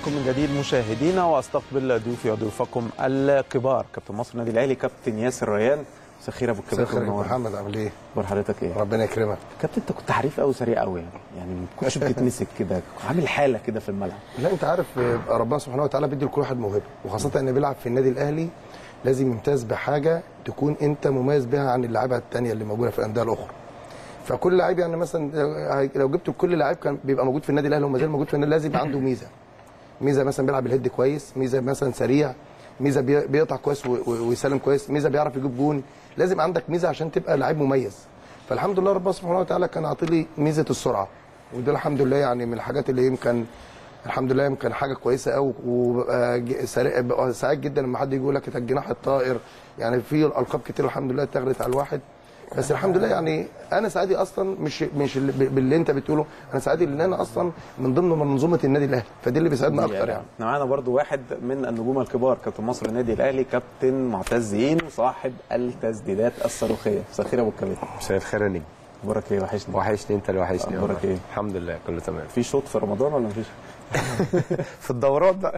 بكم من جديد مشاهدينا واستقبل ضيوفي وضيوفكم الكبار كابتن مصر النادي الاهلي كابتن ياسر ريان سخير ابو الكباتن سخير منور. محمد عامل ايه؟ اخبار حضرتك ايه؟ ربنا يكرمك كابتن انت كنت حريف قوي سريع قوي يعني يعني ما كنتش بتتمسك كده عامل حاله كده في الملعب لا انت عارف آه، ربنا سبحانه وتعالى بيدي لكل واحد موهبه وخاصه ان بيلعب في النادي الاهلي لازم يمتاز بحاجه تكون انت مميز بها عن اللعيبه الثانيه اللي موجوده في الانديه الاخرى فكل لعيب يعني مثلا لو- لو جبت كل لعيب كان بيبقى موجود في النادي الاهلي وما زال موجود في النادي لازم يبقى عنده ميزه ميزه مثلا بيلعب الهيد كويس ميزه مثلا سريع ميزه بي- بيقطع كويس و- و- ويسلم كويس ميزه بيعرف يجيب جون لازم عندك ميزه عشان تبقى لعيب مميز فالحمد لله ربنا سبحانه وتعالى كان عاطي لي ميزه السرعه وده الحمد لله يعني من الحاجات اللي يمكن الحمد لله يمكن حاجه كويسه قوي وببقى ج- سريع- ببقى سعيد جدا لما حد يقول لك انت الجناح الطائر يعني في القاب كتير الحمد لله اتاخدت على الواحد بس الحمد لله يعني انا سعيدي اصلا مش مش اللي- باللي انت بتقوله انا سعيدي ان انا اصلا من ضمن منظومه النادي الاهلي فدي اللي بيساعدنا اكتر يعني احنا معانا برضو واحد من النجوم الكبار كابتن مصر النادي الاهلي كابتن معتز زين وصاحب التسديدات الصاروخيه سخير ابو الكباتن مساء الخير يا نجم اخبارك ايه وحشني وحشني انت اللي وحشني أخبارك والله. إيه؟ الحمد لله كله تمام في شوط في رمضان ولا مفيش؟ في الدورات بقى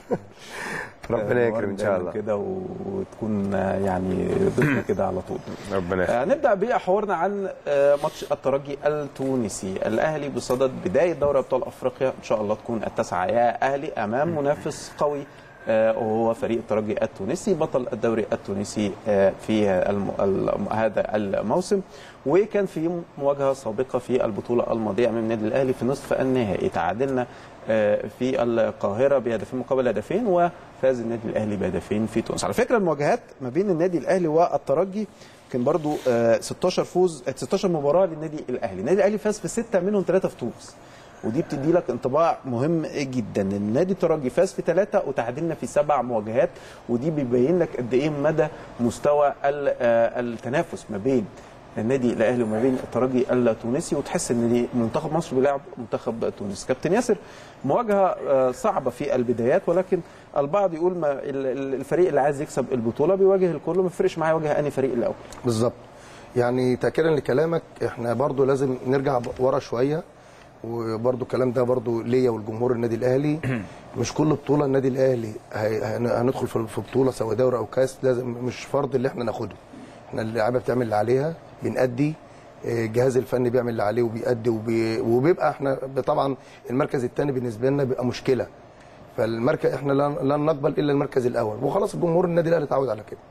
ربنا يكرم ان شاء دايماً الله كده و- وتكون آه، يعني ضيفنا كده على طول ربنا يخليك آه، نبدا بحوارنا عن آه، ماتش الترجي التونسي الاهلي بصدد بدايه دوري ابطال افريقيا ان شاء الله تكون التاسعه يا اهلي امام منافس قوي آه، وهو فريق الترجي التونسي بطل الدوري التونسي آه، في الم... الم... هذا الموسم وكان في مواجهه سابقه في البطوله الماضيه امام النادي الاهلي في نصف النهائي تعادلنا آه، في القاهره بهدفين مقابل هدفين وفاز النادي الاهلي بهدفين في تونس على فكره المواجهات ما بين النادي الاهلي والترجي كان برضو آه، 16 فوز آه، 16 مباراه للنادي الاهلي النادي الاهلي فاز في سته منهم ثلاثه في تونس ودي بتدي لك انطباع مهم جدا النادي الترجي فاز في ثلاثه وتعادلنا في سبع مواجهات ودي بيبين لك قد ايه مدى مستوى ال- آه، التنافس ما بين النادي الاهلي وما بين الترجي التونسي وتحس ان دي منتخب مصر بيلعب منتخب تونس كابتن ياسر مواجهه آه، صعبه في البدايات ولكن البعض يقول ما ال- ال- الفريق اللي عايز يكسب البطوله بيواجه الكل ما يفرقش معاه يواجه انهي فريق الاول بالظبط يعني تاكيدا لكلامك احنا برضو لازم نرجع ب- ورا شويه وبرضو الكلام ده برضو ليا والجمهور النادي الاهلي مش كل بطوله النادي الاهلي هي- هن- هندخل في في بطوله سواء دوري او كاس لازم مش فرض اللي احنا ناخده احنا اللعيبه بتعمل اللي عليها بنأدي اه، الجهاز الفني بيعمل اللي عليه وبيأدي وبي وبيبقى احنا طبعا المركز الثاني بالنسبه لنا بيبقى مشكله فالمركز احنا لن لن نقبل الا المركز الاول وخلاص الجمهور النادي الاهلي اتعود على كده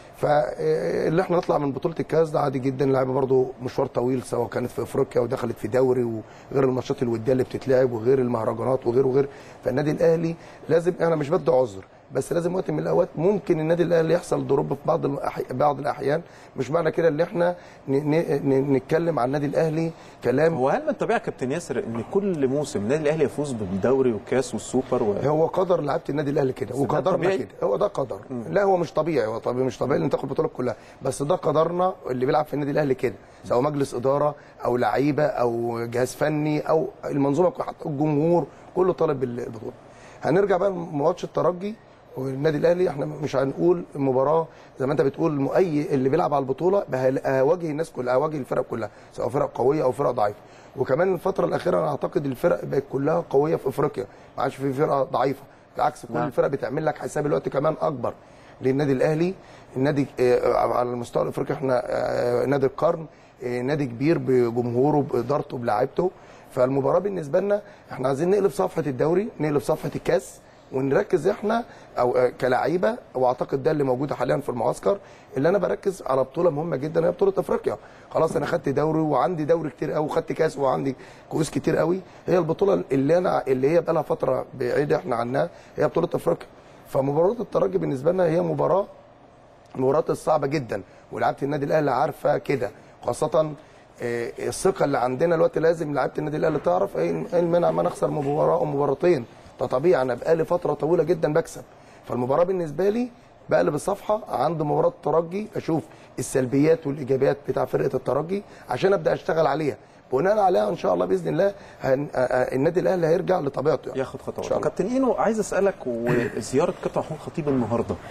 فاللي احنا نطلع من بطوله الكاس ده عادي جدا اللعيبه برضو مشوار طويل سواء كانت في افريقيا ودخلت في دوري وغير الماتشات الوديه اللي بتتلعب وغير المهرجانات وغير وغير فالنادي الاهلي لازم انا مش بدي عذر بس لازم وقت من الاوقات ممكن النادي الاهلي يحصل دروب في بعض الأحي- بعض الاحيان مش معنى كده ان احنا ن- ن- ن- نتكلم عن النادي الاهلي كلام هو هل من طبيعه كابتن ياسر ان كل موسم النادي الاهلي يفوز بالدوري والكاس والسوبر و... هو قدر لعيبه النادي الاهلي كده ده وقدرنا طبيعي؟ كده هو ده قدر لا هو مش طبيعي هو طبيعي مش طبيعي ان تاخد البطولات كلها بس ده قدرنا اللي بيلعب في النادي الاهلي كده سواء مجلس اداره او لعيبه او جهاز فني او المنظومه حتى الجمهور كله طالب البطوله هنرجع بقى لماتش الترجي والنادي الاهلي احنا مش هنقول مباراه زي ما انت بتقول مؤي اللي بيلعب على البطوله بهل- هواجه الناس كلها هواجه الفرق كلها سواء فرق قويه او فرق ضعيفه وكمان الفتره الاخيره انا اعتقد الفرق بقت كلها قويه في افريقيا ما عادش في فرقه ضعيفه بالعكس كل نعم. الفرق بتعمل لك حساب الوقت كمان اكبر للنادي الاهلي النادي آه، على المستوى الافريقي احنا آه، نادي القرن آه، نادي كبير بجمهوره بادارته بلاعيبته فالمباراه بالنسبه لنا احنا عايزين نقلب صفحه الدوري نقلب صفحه الكاس ونركز احنا او آه، كلاعيبه واعتقد ده اللي موجود حاليا في المعسكر اللي انا بركز على بطوله مهمه جدا هي بطوله افريقيا خلاص انا خدت دوري وعندي دوري كتير قوي وخدت كاس وعندي كؤوس كتير قوي هي البطوله اللي انا اللي هي بقى لها فتره بعيده احنا عنها هي بطوله افريقيا فمباراه الترجي بالنسبه لنا هي مباراه المباريات الصعبه جدا ولعيبه النادي الاهلي عارفه كده خاصه آه، الثقه اللي عندنا الوقت لازم لعيبه النادي الاهلي تعرف ايه إيه المانع ما نخسر مباراه او مباراتين ده طبيعي انا بقالي فتره طويله جدا بكسب فالمباراه بالنسبه لي بقلب الصفحه عند مباراه الترجي اشوف السلبيات والايجابيات بتاع فرقه الترجي عشان ابدا اشتغل عليها بناء عليها ان شاء الله باذن الله هن... آه، آه، النادي الاهلي هيرجع لطبيعته يعني. ياخد إن شاء خطوات الله. كابتن اينو عايز اسالك وزياره كابتن محمود خطيب النهارده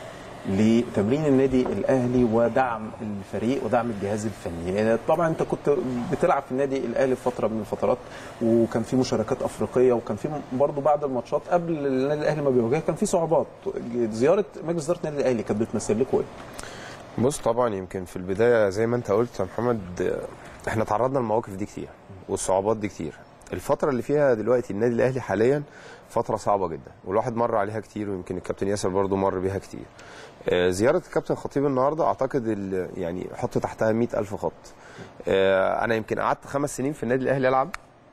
لتمرين النادي الاهلي ودعم الفريق ودعم الجهاز الفني طبعا انت كنت بتلعب في النادي الاهلي في فتره من الفترات وكان في مشاركات افريقيه وكان في برضه بعض الماتشات قبل النادي الاهلي ما بيواجهها كان في صعوبات زياره مجلس اداره النادي الاهلي كانت بتمثل لكم ايه؟ بص طبعا يمكن في البدايه زي ما انت قلت يا محمد آه، احنا تعرضنا للمواقف دي كتير والصعوبات دي كتير الفتره اللي فيها دلوقتي النادي الاهلي حاليا فتره صعبه جدا والواحد مر عليها كتير ويمكن الكابتن ياسر برضو مر بيها كتير آه، زياره الكابتن خطيب النهارده اعتقد ال- يعني حط تحتها مئة ألف خط آه، انا يمكن قعدت خمس سنين في النادي الاهلي العب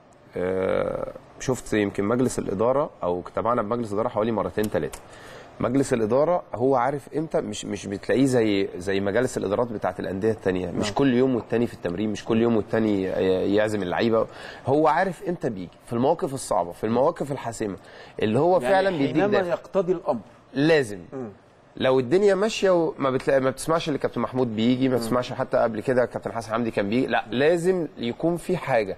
آه، شفت يمكن مجلس الاداره او اجتمعنا بمجلس الاداره حوالي مرتين ثلاثه مجلس الاداره هو عارف امتى مش مش بتلاقيه زي زي مجالس الادارات بتاعت الانديه الثانيه مش كل يوم والتاني في التمرين مش كل يوم والتاني يعزم اللعيبه هو عارف امتى بيجي في المواقف الصعبه في المواقف الحاسمه اللي هو فعلا بيديك حينما دافع يقتضي الامر لازم لو الدنيا ماشيه وما بتلاقي ما بتسمعش اللي كابتن محمود بيجي ما بتسمعش حتى قبل كده كابتن حسن حمدي كان بيجي لا لازم يكون في حاجه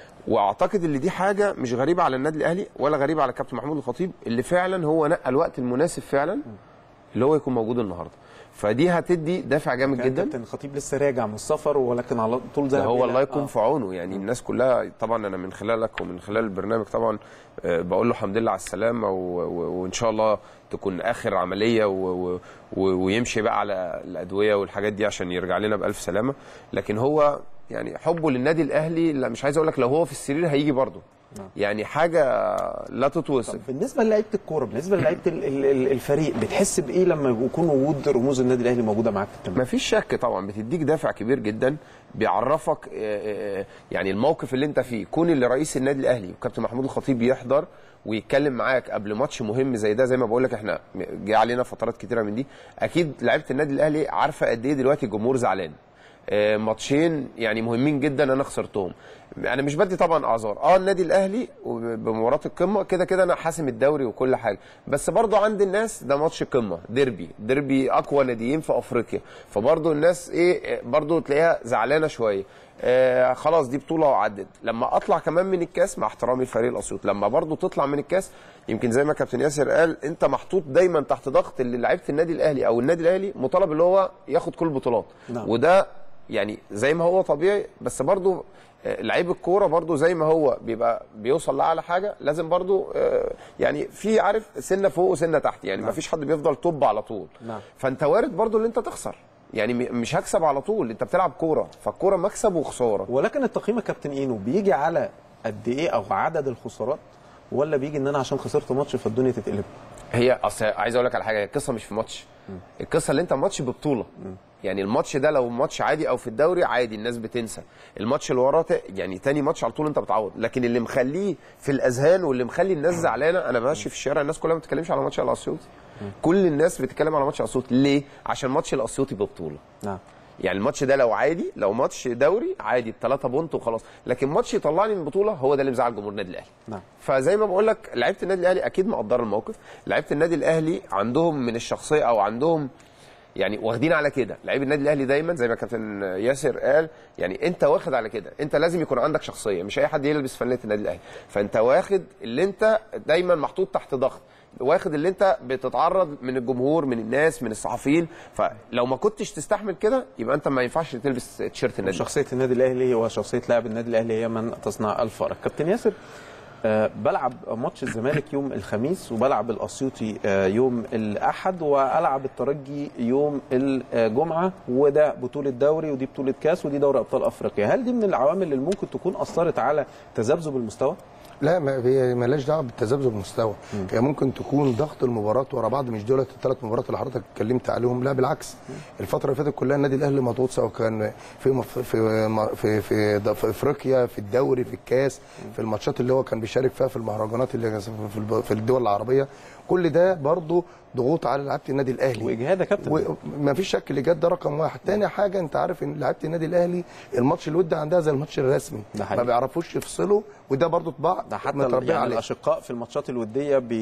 واعتقد ان دي حاجه مش غريبه على النادي الاهلي ولا غريبه على كابتن محمود الخطيب اللي فعلا هو نقى الوقت المناسب فعلا اللي هو يكون موجود النهارده فدي هتدي دافع جامد كان جدا كابتن الخطيب لسه راجع من السفر ولكن على طول ده ذهب هو إلى- الله يكون آه. في عونه يعني الناس كلها طبعا انا من خلالك ومن خلال البرنامج طبعا آه، بقول له الحمد لله على السلامه و- و- وان شاء الله تكون اخر عمليه و- و- و- ويمشي بقى على الادويه والحاجات دي عشان يرجع لنا بالف سلامه لكن هو يعني حبه للنادي الاهلي لا مش عايز اقول لك لو هو في السرير هيجي برضه يعني حاجه لا تتوصف بالنسبه للعيبه الكوره بالنسبه للعيبه ال- ال- ال- الفريق بتحس بايه لما يكون وجود رموز النادي الاهلي موجوده معاك في التمرين ما فيش شك طبعا بتديك دافع كبير جدا بيعرفك آه، آه، يعني الموقف اللي انت فيه كون اللي رئيس النادي الاهلي وكابتن محمود الخطيب يحضر ويتكلم معاك قبل ماتش مهم زي ده زي ما بقول لك احنا جه علينا فترات كتيره من دي اكيد لعيبه النادي الاهلي عارفه قد ايه دلوقتي الجمهور زعلان آه، ماتشين يعني مهمين جدا انا خسرتهم انا مش بدي طبعا اعذار اه النادي الاهلي بمباراه القمه كده كده انا حاسم الدوري وكل حاجه بس برضو عند الناس ده ماتش قمه ديربي ديربي اقوى ناديين في افريقيا فبرضو الناس ايه برضو تلاقيها زعلانه شويه آه خلاص دي بطوله وعدت لما اطلع كمان من الكاس مع احترامي لفريق الاسيوط لما برضو تطلع من الكاس يمكن زي ما كابتن ياسر قال انت محطوط دايما تحت ضغط اللي لعيبه النادي الاهلي او النادي الاهلي مطالب اللي هو ياخد كل البطولات نعم. وده يعني زي ما هو طبيعي بس برضو آه، لعيب الكوره برضو زي ما هو بيبقى بيوصل لاعلى حاجه لازم برضو آه، يعني في عارف سنه فوق وسنه تحت يعني ما فيش حد بيفضل توب على طول نعم. فانت وارد برضو ان انت تخسر يعني م- مش هكسب على طول انت بتلعب كوره فالكوره مكسب وخساره ولكن التقييم يا كابتن اينو بيجي على قد ايه او عدد الخسارات ولا بيجي ان انا عشان خسرت ماتش فالدنيا تتقلب هي اصل عايز اقول لك على حاجه هي القصه مش في ماتش القصه اللي انت ماتش ببطوله يعني الماتش ده لو ماتش عادي او في الدوري عادي الناس بتنسى الماتش اللي وراه ت- يعني تاني ماتش على طول انت بتعوض لكن اللي مخليه في الاذهان واللي مخلي الناس زعلانه انا ماشي في الشارع الناس كلها ما بتتكلمش على ماتش الاسيوطي كل الناس بتتكلم على ماتش الاسيوطي ليه عشان ماتش الاسيوطي ببطوله نعم يعني الماتش ده لو عادي لو ماتش دوري عادي الثلاثه بونت وخلاص لكن ماتش يطلعني من البطوله هو ده اللي مزعل جمهور النادي الاهلي نعم. فزي ما بقول لك لعيبه النادي الاهلي اكيد مقدره الموقف لعيبه النادي الاهلي عندهم من الشخصيه او عندهم يعني واخدين على كده لعيب النادي الاهلي دايما زي ما كابتن ياسر قال يعني انت واخد على كده انت لازم يكون عندك شخصيه مش اي حد يلبس فانله النادي الاهلي فانت واخد اللي انت دايما محطوط تحت ضغط واخد اللي انت بتتعرض من الجمهور من الناس من الصحفيين فلو ما كنتش تستحمل كده يبقى انت ما ينفعش تلبس تيشيرت النادي الأهلي. شخصيه النادي الاهلي وشخصيه لاعب النادي الاهلي هي من تصنع الفارق كابتن ياسر آه، بلعب ماتش الزمالك يوم الخميس وبلعب الاسيوطي آه، يوم الاحد والعب الترجي يوم الجمعه وده بطوله دوري ودي بطوله كاس ودي دوري ابطال افريقيا هل دي من العوامل اللي ممكن تكون اثرت على تذبذب المستوى لا ما هي مالهاش دعوه بالتذبذب المستوى هي ممكن تكون ضغط المباراه ورا بعض مش دولت الثلاث مباريات اللي حضرتك اتكلمت عليهم لا بالعكس الفتره اللي فاتت كلها النادي الاهلي مضغوط سواء كان في مف- في في في, في, في افريقيا في الدوري في الكاس في الماتشات اللي هو كان بيشارك فيها في المهرجانات اللي في الب- في الدول العربيه كل ده برضه ضغوط على لعيبه النادي الاهلي واجهاد يا كابتن وما فيش شك اللي جد ده رقم واحد تاني حاجه انت عارف ان لعيبه النادي الاهلي الماتش الودي عندها زي الماتش الرسمي ده ما حقيقي. بيعرفوش يفصلوا وده برضو طباع ده حتى متربيه يعني عليه الاشقاء في الماتشات الوديه بي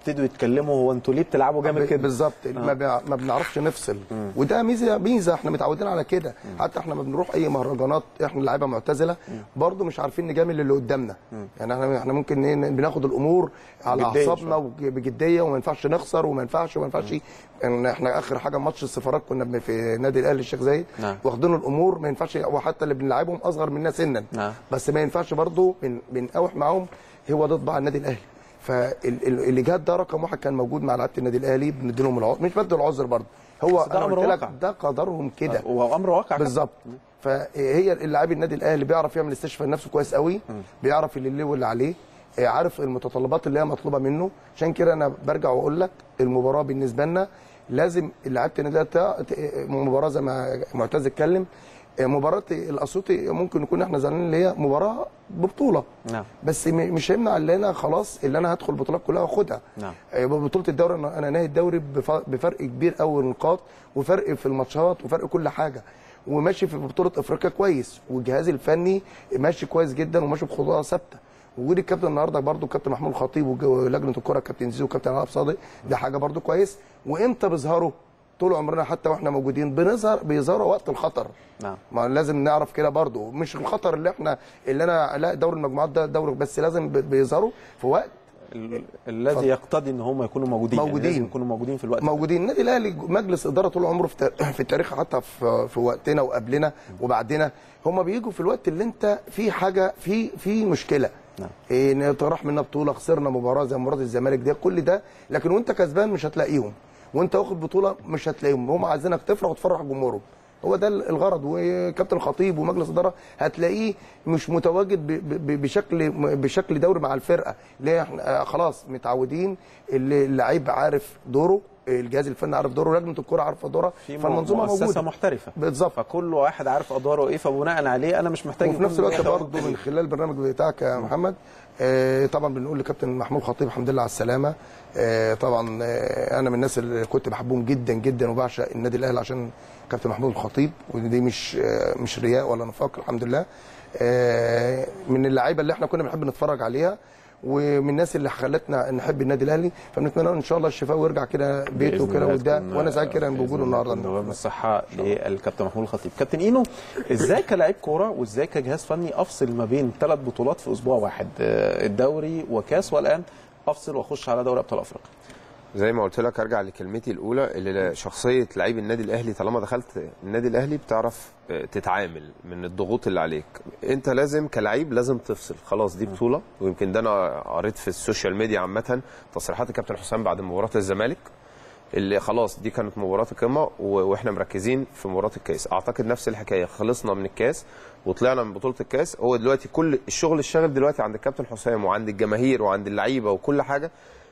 ابتدوا يتكلموا هو انتوا ليه بتلعبوا جامد كده بالظبط ما, بيع- ما بنعرفش نفصل وده ميزه ميزه احنا متعودين على كده حتى احنا ما بنروح اي مهرجانات احنا لعيبه معتزله برضه مش عارفين نجامل اللي قدامنا يعني احنا احنا ممكن إيه بناخد الامور على بجدية اعصابنا وبجديه وما ينفعش نخسر وما ينفعش وما ينفعش يعني احنا اخر حاجه ماتش السفارات كنا بن- في نادي الاهلي الشيخ زايد نعم. واخدين الامور ما ينفعش وحتى اللي بنلعبهم اصغر منا سنا نعم. بس ما ينفعش برضه بن- بنقاوح معاهم هو ده طباع النادي الاهلي فالاجهاد ده رقم واحد كان موجود مع لعيبه النادي الاهلي بندي لهم العذر مش بدي العذر برضه هو بس ده انا أمر قلت لك واقع. ده قدرهم كده هو امر واقع بالظبط فهي اللاعب النادي الاهلي بيعرف يعمل استشفاء لنفسه كويس قوي بيعرف اللي ليه واللي عليه آه، عارف المتطلبات اللي هي مطلوبه منه عشان كده انا برجع واقول لك المباراه بالنسبه لنا لازم لعيبه النادي الأهلي ت- ت- مباراه زي ما معتز اتكلم آه، مباراه الاسيوطي ممكن نكون احنا زعلانين اللي هي مباراه ببطوله نعم بس م- مش هيمنع ان انا خلاص اللي انا هدخل البطولات كلها واخدها نعم. آه، بطوله الدوري انا أنا ناهي الدوري بف- بفرق كبير قوي نقاط وفرق في الماتشات وفرق كل حاجه وماشي في بطوله افريقيا كويس والجهاز الفني ماشي كويس جدا وماشي بخطوه ثابته وجود الكابتن النهارده برضو الكابتن محمود الخطيب وج- ولجنه الكره الكابتن زيزو والكابتن علاء صادق ده حاجه برضو كويس وامتى بيظهروا طول عمرنا حتى واحنا موجودين بنظهر بيظهروا وقت الخطر نعم ما لازم نعرف كده برضو مش الخطر اللي احنا اللي انا لا دوري المجموعات ده دوري بس لازم ب- بيظهروا في وقت ال- الذي يقتضي ان هم يكونوا موجودين يعني موجودين. لازم يكونوا موجودين في الوقت ده. موجودين النادي الاهلي مجلس اداره طول عمره في تا- في التاريخ حتى في في وقتنا وقبلنا وبعدنا هم بيجوا في الوقت اللي انت في حاجه في في مشكله نعم. إيه إن راح منا بطوله خسرنا مباراه زي مباراه الزمالك ده كل ده لكن وانت كسبان مش هتلاقيهم وانت واخد بطوله مش هتلاقيهم هم عايزينك تفرح وتفرح جمهورهم هو ده الغرض وكابتن الخطيب ومجلس الاداره هتلاقيه مش متواجد ب- ب- بشكل بشكل دوري مع الفرقه ليه احنا آه، خلاص متعودين اللي اللعيب عارف دوره الجهاز الفني عارف دوره لجنه الكوره عارفه دورها في فالمنظومه مؤسسه موجوده محترفه بالظبط فكل واحد عارف ادواره ايه فبناء عليه انا مش محتاج وفي يكون نفس الوقت ليا دور برضه كبير. من خلال البرنامج بتاعك يا محمد آه، طبعا بنقول لكابتن محمود خطيب الحمد لله على السلامه آه، طبعا آه، انا من الناس اللي كنت بحبهم جدا جدا وبعشق النادي الاهلي عشان كابتن محمود الخطيب ودي مش آه، مش رياء ولا نفاق الحمد لله آه، من اللعيبه اللي احنا كنا بنحب نتفرج عليها ومن الناس اللي خلتنا نحب النادي الاهلي فبنتمنى له ان شاء الله الشفاء ويرجع كده بيته بإذن كده الله وده تكون- وانا سعيد كده بإذن بوجوده الله النهارده تكون دوام الصحه للكابتن محمود الخطيب كابتن اينو ازاي كلاعب كوره وازاي كجهاز فني افصل ما بين ثلاث بطولات في اسبوع واحد آه، الدوري وكاس والان افصل واخش على دوري ابطال افريقيا زي ما قلت لك ارجع لكلمتي الاولى اللي شخصيه لعيب النادي الاهلي طالما دخلت النادي الاهلي بتعرف آه، تتعامل من الضغوط اللي عليك انت لازم كلعيب لازم تفصل خلاص دي بطوله ويمكن ده انا قريت في السوشيال ميديا عامه تصريحات الكابتن حسام بعد مباراه الزمالك اللي خلاص دي كانت مباراه القمه و- واحنا مركزين في مباراه الكاس اعتقد نفس الحكايه خلصنا من الكاس وطلعنا من بطوله الكاس هو دلوقتي كل الشغل الشاغل دلوقتي عند الكابتن حسام وعند الجماهير وعند اللعيبه وكل حاجه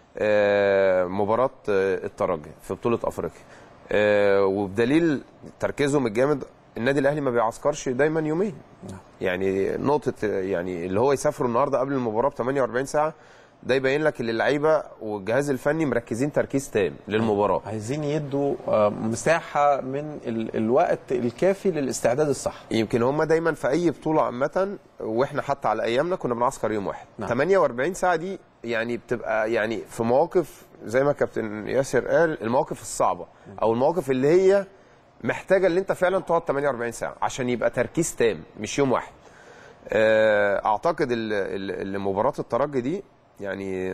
آه، مباراه آه، الترجي في بطوله افريقيا آه، وبدليل تركيزهم الجامد النادي الاهلي ما بيعسكرش دايما يومين يعني نقطه آه، يعني اللي هو يسافروا النهارده قبل المباراه ب 48 ساعه ده يبين لك ان اللعيبه والجهاز الفني مركزين تركيز تام للمباراه عايزين يدوا آه، مساحه من ال- الوقت الكافي للاستعداد الصح يمكن هم دايما في اي بطوله عامه واحنا حتى على ايامنا كنا بنعسكر يوم واحد نعم. 48 ساعه دي يعني بتبقى يعني في مواقف زي ما كابتن ياسر قال المواقف الصعبه او المواقف اللي هي محتاجه اللي انت فعلا تقعد 48 ساعه عشان يبقى تركيز تام مش يوم واحد آه، اعتقد ال- ال- اللي مباراه الترجي دي يعني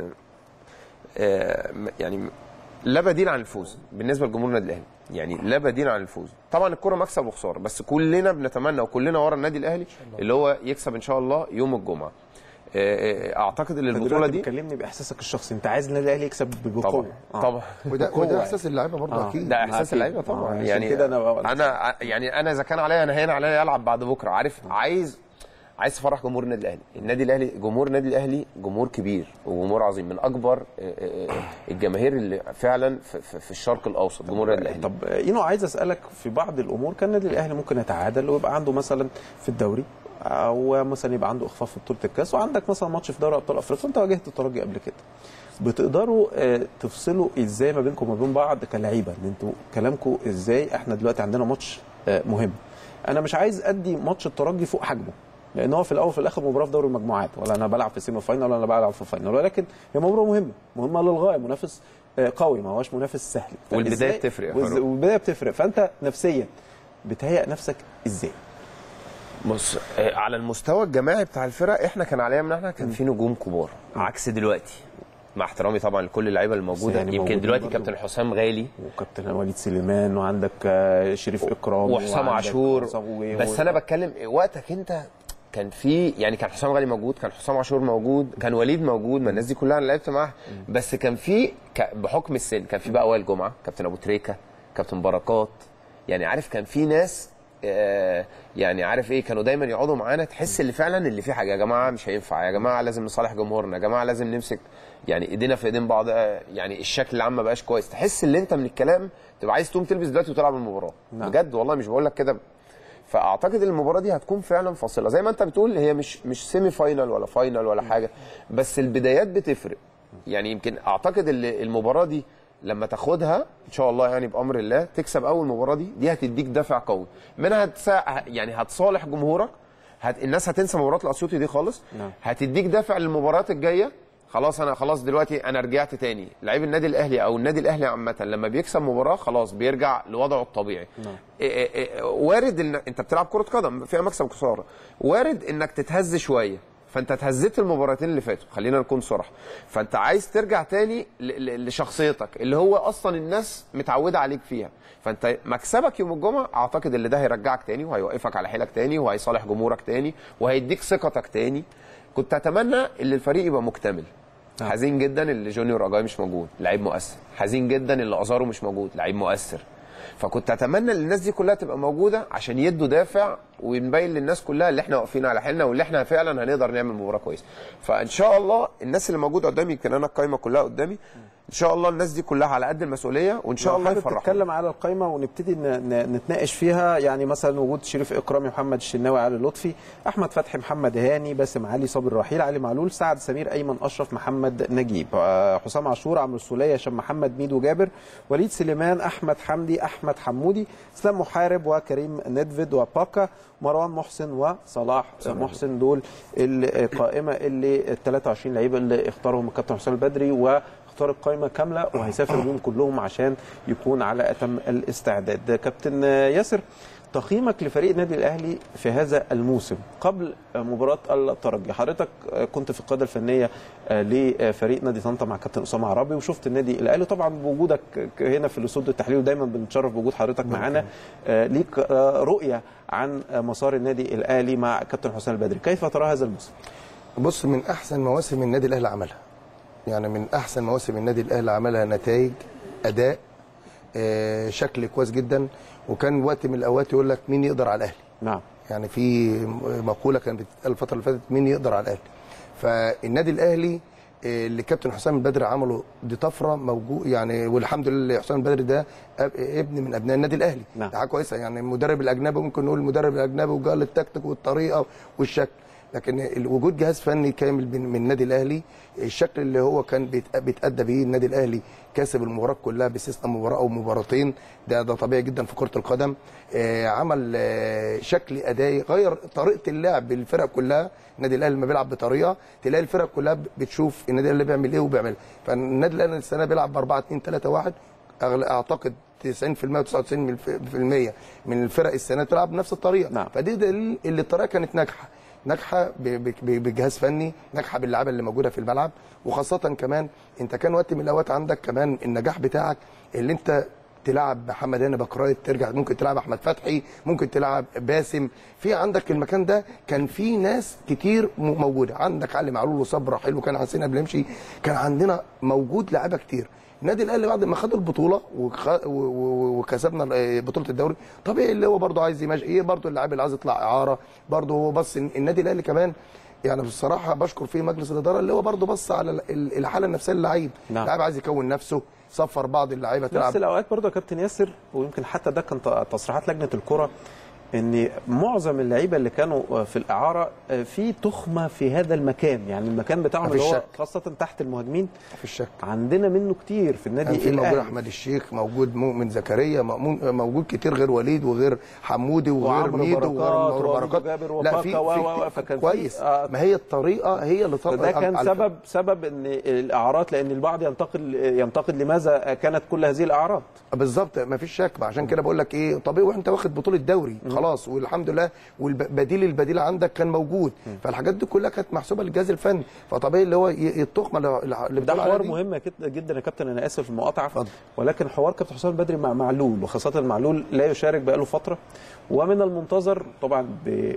آه، م- يعني لا بديل عن الفوز بالنسبه لجمهور النادي الاهلي يعني لا بديل عن الفوز طبعا الكره مكسب وخساره بس كلنا بنتمنى وكلنا ورا النادي الاهلي اللي هو يكسب ان شاء الله يوم الجمعه آه، آه، اعتقد ان انت البطوله دلوقتي دي بتكلمني باحساسك الشخصي انت عايز النادي الاهلي يكسب بقوه طبعا آه. طبعا وده بقوة وده يعني. احساس اللعيبه برضه آه. اكيد ده احساس أكيد. اللعيبه آه، طبعا عشان يعني كده أنا بقول- انا ع- يعني انا اذا كان عليا انا هنا عليا العب بعد بكره عارف عايز عايز تفرح جمهور النادي الاهلي النادي الاهلي جمهور النادي الاهلي جمهور كبير وجمهور عظيم من اكبر آه، آه، آه، الجماهير اللي فعلا في- في في الشرق الاوسط جمهور النادي الاهلي طب اينو عايز اسالك في بعض الامور كان النادي الاهلي ممكن يتعادل ويبقى عنده مثلا في الدوري او مثلا يبقى عنده اخفاق في بطوله الكاس وعندك مثلا ماتش في دوري ابطال افريقيا وانت واجهت الترجي قبل كده بتقدروا آه، تفصلوا ازاي ما بينكم وما بين بعض كلعيبه ان انتوا كلامكم ازاي احنا دلوقتي عندنا ماتش آه، مهم انا مش عايز ادي ماتش الترجي فوق حجمه لان هو في الاول وفي الاخر مباراه في دوري المجموعات ولا انا بلعب في سيمي فاينال ولا انا بلعب في فاينال ولكن هي مباراه مهمه مهمه للغايه منافس آه، قوي ما هوش منافس سهل والبداية فإزاي- بتفرق يا والز- فاروق. والبدايه بتفرق فانت نفسيا بتهيئ نفسك ازاي؟ بص آه، على المستوى الجماعي بتاع الفرق احنا كان علينا من احنا كان في نجوم كبار عكس دلوقتي مع احترامي طبعا لكل اللعيبه الموجوده يعني يمكن موجودين دلوقتي برضو. كابتن حسام غالي وكابتن وليد سليمان وعندك آه، شريف اكرام وحسام وعندك عاشور حسام و- بس انا بتكلم وقتك انت كان في يعني كان حسام غالي موجود كان حسام عاشور موجود كان وليد موجود ما الناس دي كلها انا لعبت معاها بس كان في ك- بحكم السن كان في بقى وائل جمعه كابتن ابو تريكه كابتن بركات يعني عارف كان في ناس آه، يعني عارف ايه كانوا دايما يقعدوا معانا تحس اللي فعلا اللي في حاجه يا جماعه مش هينفع يا جماعه لازم نصالح جمهورنا يا جماعه لازم نمسك يعني ايدينا في ايدين بعض آه، يعني الشكل العام ما بقاش كويس تحس ان انت من الكلام تبقى عايز تقوم تلبس دلوقتي وتلعب المباراه نعم. بجد والله مش بقول لك كده فاعتقد المباراه دي هتكون فعلا فاصله زي ما انت بتقول هي مش مش سيمي فاينال ولا فاينال ولا حاجه بس البدايات بتفرق يعني يمكن اعتقد ال- المباراه دي لما تاخدها ان شاء الله يعني بامر الله تكسب اول مباراه دي دي هتديك دافع قوي منها هتسا... يعني هتصالح جمهورك هت... الناس هتنسى مباراه الاسيوطي دي خالص نعم. هتديك دافع للمباريات الجايه خلاص انا خلاص دلوقتي انا رجعت تاني لعيب النادي الاهلي او النادي الاهلي عامه لما بيكسب مباراه خلاص بيرجع لوضعه الطبيعي نعم. إيه إيه إيه وارد ان انت بتلعب كره قدم فيها مكسب وخساره وارد انك تتهز شويه فانت اتهزيت المباراتين اللي فاتوا خلينا نكون صراحه فانت عايز ترجع تاني ل- ل- لشخصيتك اللي هو اصلا الناس متعوده عليك فيها فانت مكسبك يوم الجمعه اعتقد اللي ده هيرجعك تاني وهيوقفك على حيلك تاني وهيصالح جمهورك تاني وهيديك ثقتك تاني كنت اتمنى ان الفريق يبقى مكتمل نعم. حزين جدا اللي جونيور اجاي مش موجود لعيب مؤثر حزين جدا اللي ازارو مش موجود لعيب مؤثر فكنت اتمنى ان الناس دي كلها تبقى موجوده عشان يدوا دافع ونبين للناس كلها اللي احنا واقفين على حيلنا واللي احنا فعلا هنقدر نعمل مباراه كويسه فان شاء الله الناس اللي موجوده قدامي يمكن انا القايمه كلها قدامي ان شاء الله الناس دي كلها على قد المسؤوليه وان شاء لو الله حابب يفرحوا تتكلم على القائمه ونبتدي ن- ن- نتناقش فيها يعني مثلا وجود شريف اكرامي محمد الشناوي علي لطفي احمد فتحي محمد هاني باسم علي صابر رحيل علي معلول سعد سمير ايمن اشرف محمد نجيب آه، حسام عاشور عمرو السوليه هشام محمد ميدو جابر وليد سليمان احمد حمدي احمد حمودي اسلام محارب وكريم ندفيد وباكا مروان محسن وصلاح محسن دول القائمه اللي ال 23 لعيب اللي اختارهم الكابتن حسام البدري و اختار القائمه كامله وهيسافر بيهم كلهم عشان يكون على اتم الاستعداد كابتن ياسر تقييمك لفريق النادي الاهلي في هذا الموسم قبل مباراه الترجي حضرتك كنت في القياده الفنيه لفريق نادي طنطا مع كابتن اسامه عرابي وشفت النادي الاهلي طبعا بوجودك هنا في الاستوديو التحليلي ودايما بنتشرف بوجود حضرتك معانا ليك رؤيه عن مسار النادي الاهلي مع كابتن حسام البدري كيف ترى هذا الموسم بص من احسن مواسم النادي الاهلي عملها يعني من احسن مواسم النادي الاهلي عملها نتائج اداء آه، شكل كويس جدا وكان وقت من الاوقات يقول لك مين يقدر على الاهلي نعم يعني في مقوله كانت بتتقال الفتره اللي فاتت مين يقدر على الاهلي فالنادي الاهلي آه، اللي كابتن حسام البدري عمله دي طفره موجود يعني والحمد لله حسام البدري ده أب- ابن من ابناء النادي الاهلي نعم. ده حاجه كويسه يعني المدرب الاجنبي ممكن نقول المدرب الاجنبي وقال التكتيك والطريقه والشكل لكن ال- وجود جهاز فني كامل من من النادي الاهلي الشكل اللي هو كان بيت- بيتادى بيه النادي الاهلي كسب المباراه كلها باستثناء مباراه او مباراتين ده ده طبيعي جدا في كره القدم آه عمل آه شكل ادائي غير طريقه اللعب بالفرق كلها النادي الاهلي لما بيلعب بطريقه تلاقي الفرق كلها ب- بتشوف النادي الاهلي بيعمل ايه وبيعمل فالنادي الاهلي السنه بيلعب ب 4 2 3 1 أغل- اعتقد 90% و99% من الفرق السنه تلعب بنفس الطريقه نعم. فدي دليل اللي الطريقه كانت ناجحه ناجحه ب- ب- ب- بجهاز فني ناجحه باللعيبه اللي موجوده في الملعب وخاصه كمان انت كان وقت من الاوقات عندك كمان النجاح بتاعك اللي انت تلعب محمد هاني بكرايت ترجع ممكن تلعب احمد فتحي ممكن تلعب باسم في عندك المكان ده كان في ناس كتير م- موجوده عندك علي معلول وصبر حلو كان حسين قبل يمشي كان عندنا موجود لعيبه كتير النادي الاهلي بعد ما خد البطوله وخ... و... و... وكسبنا آه، بطوله الدوري طبيعي اللي هو برضه عايز يمشي ايه برضه اللاعب اللي عايز يطلع اعاره برضه هو بص النادي الاهلي كمان يعني بصراحه بشكر فيه مجلس الاداره اللي هو برضه بص على ال- ال- الحاله النفسيه للعيب نعم. اللاعب عايز يكون نفسه صفر بعض اللعيبه نفس تلعب الاوقات برضه يا كابتن ياسر ويمكن حتى ده كان ت- تصريحات لجنه الكره ان معظم اللعيبه اللي كانوا في الاعاره في تخمه في هذا المكان يعني المكان بتاعهم مفيش اللي هو شك. خاصه تحت المهاجمين في الشك عندنا منه كتير في النادي كان في موجود الاهلي احمد الشيخ موجود مؤمن زكريا مأمون- موجود كتير غير وليد وغير حمودي وغير وعمرو ميدو بركات وغير عمرو وميدو بركات جابر لا وباكا في و- و- و- في فكان في- كويس آه. ما هي الطريقه هي اللي طبقت فده كان على- سبب سبب ان الاعارات لان البعض ينتقد ينتقد لماذا كانت كل هذه الاعارات بالظبط ما فيش شك عشان كده بقول لك ايه طبيعي وانت واخد بطوله دوري خلاص والحمد لله والبديل البديل عندك كان موجود فالحاجات دي كلها كانت محسوبه للجهاز الفني فطبيعي اللي هو ي- التخمه اللي- اللي ده بتقول عليها حوار دي. مهم كت- جدا يا كابتن انا اسف في المقاطعه اتفضل. ولكن حوار كابتن حسام البدري مع معلول وخاصه معلول لا يشارك بقاله فتره ومن المنتظر طبعا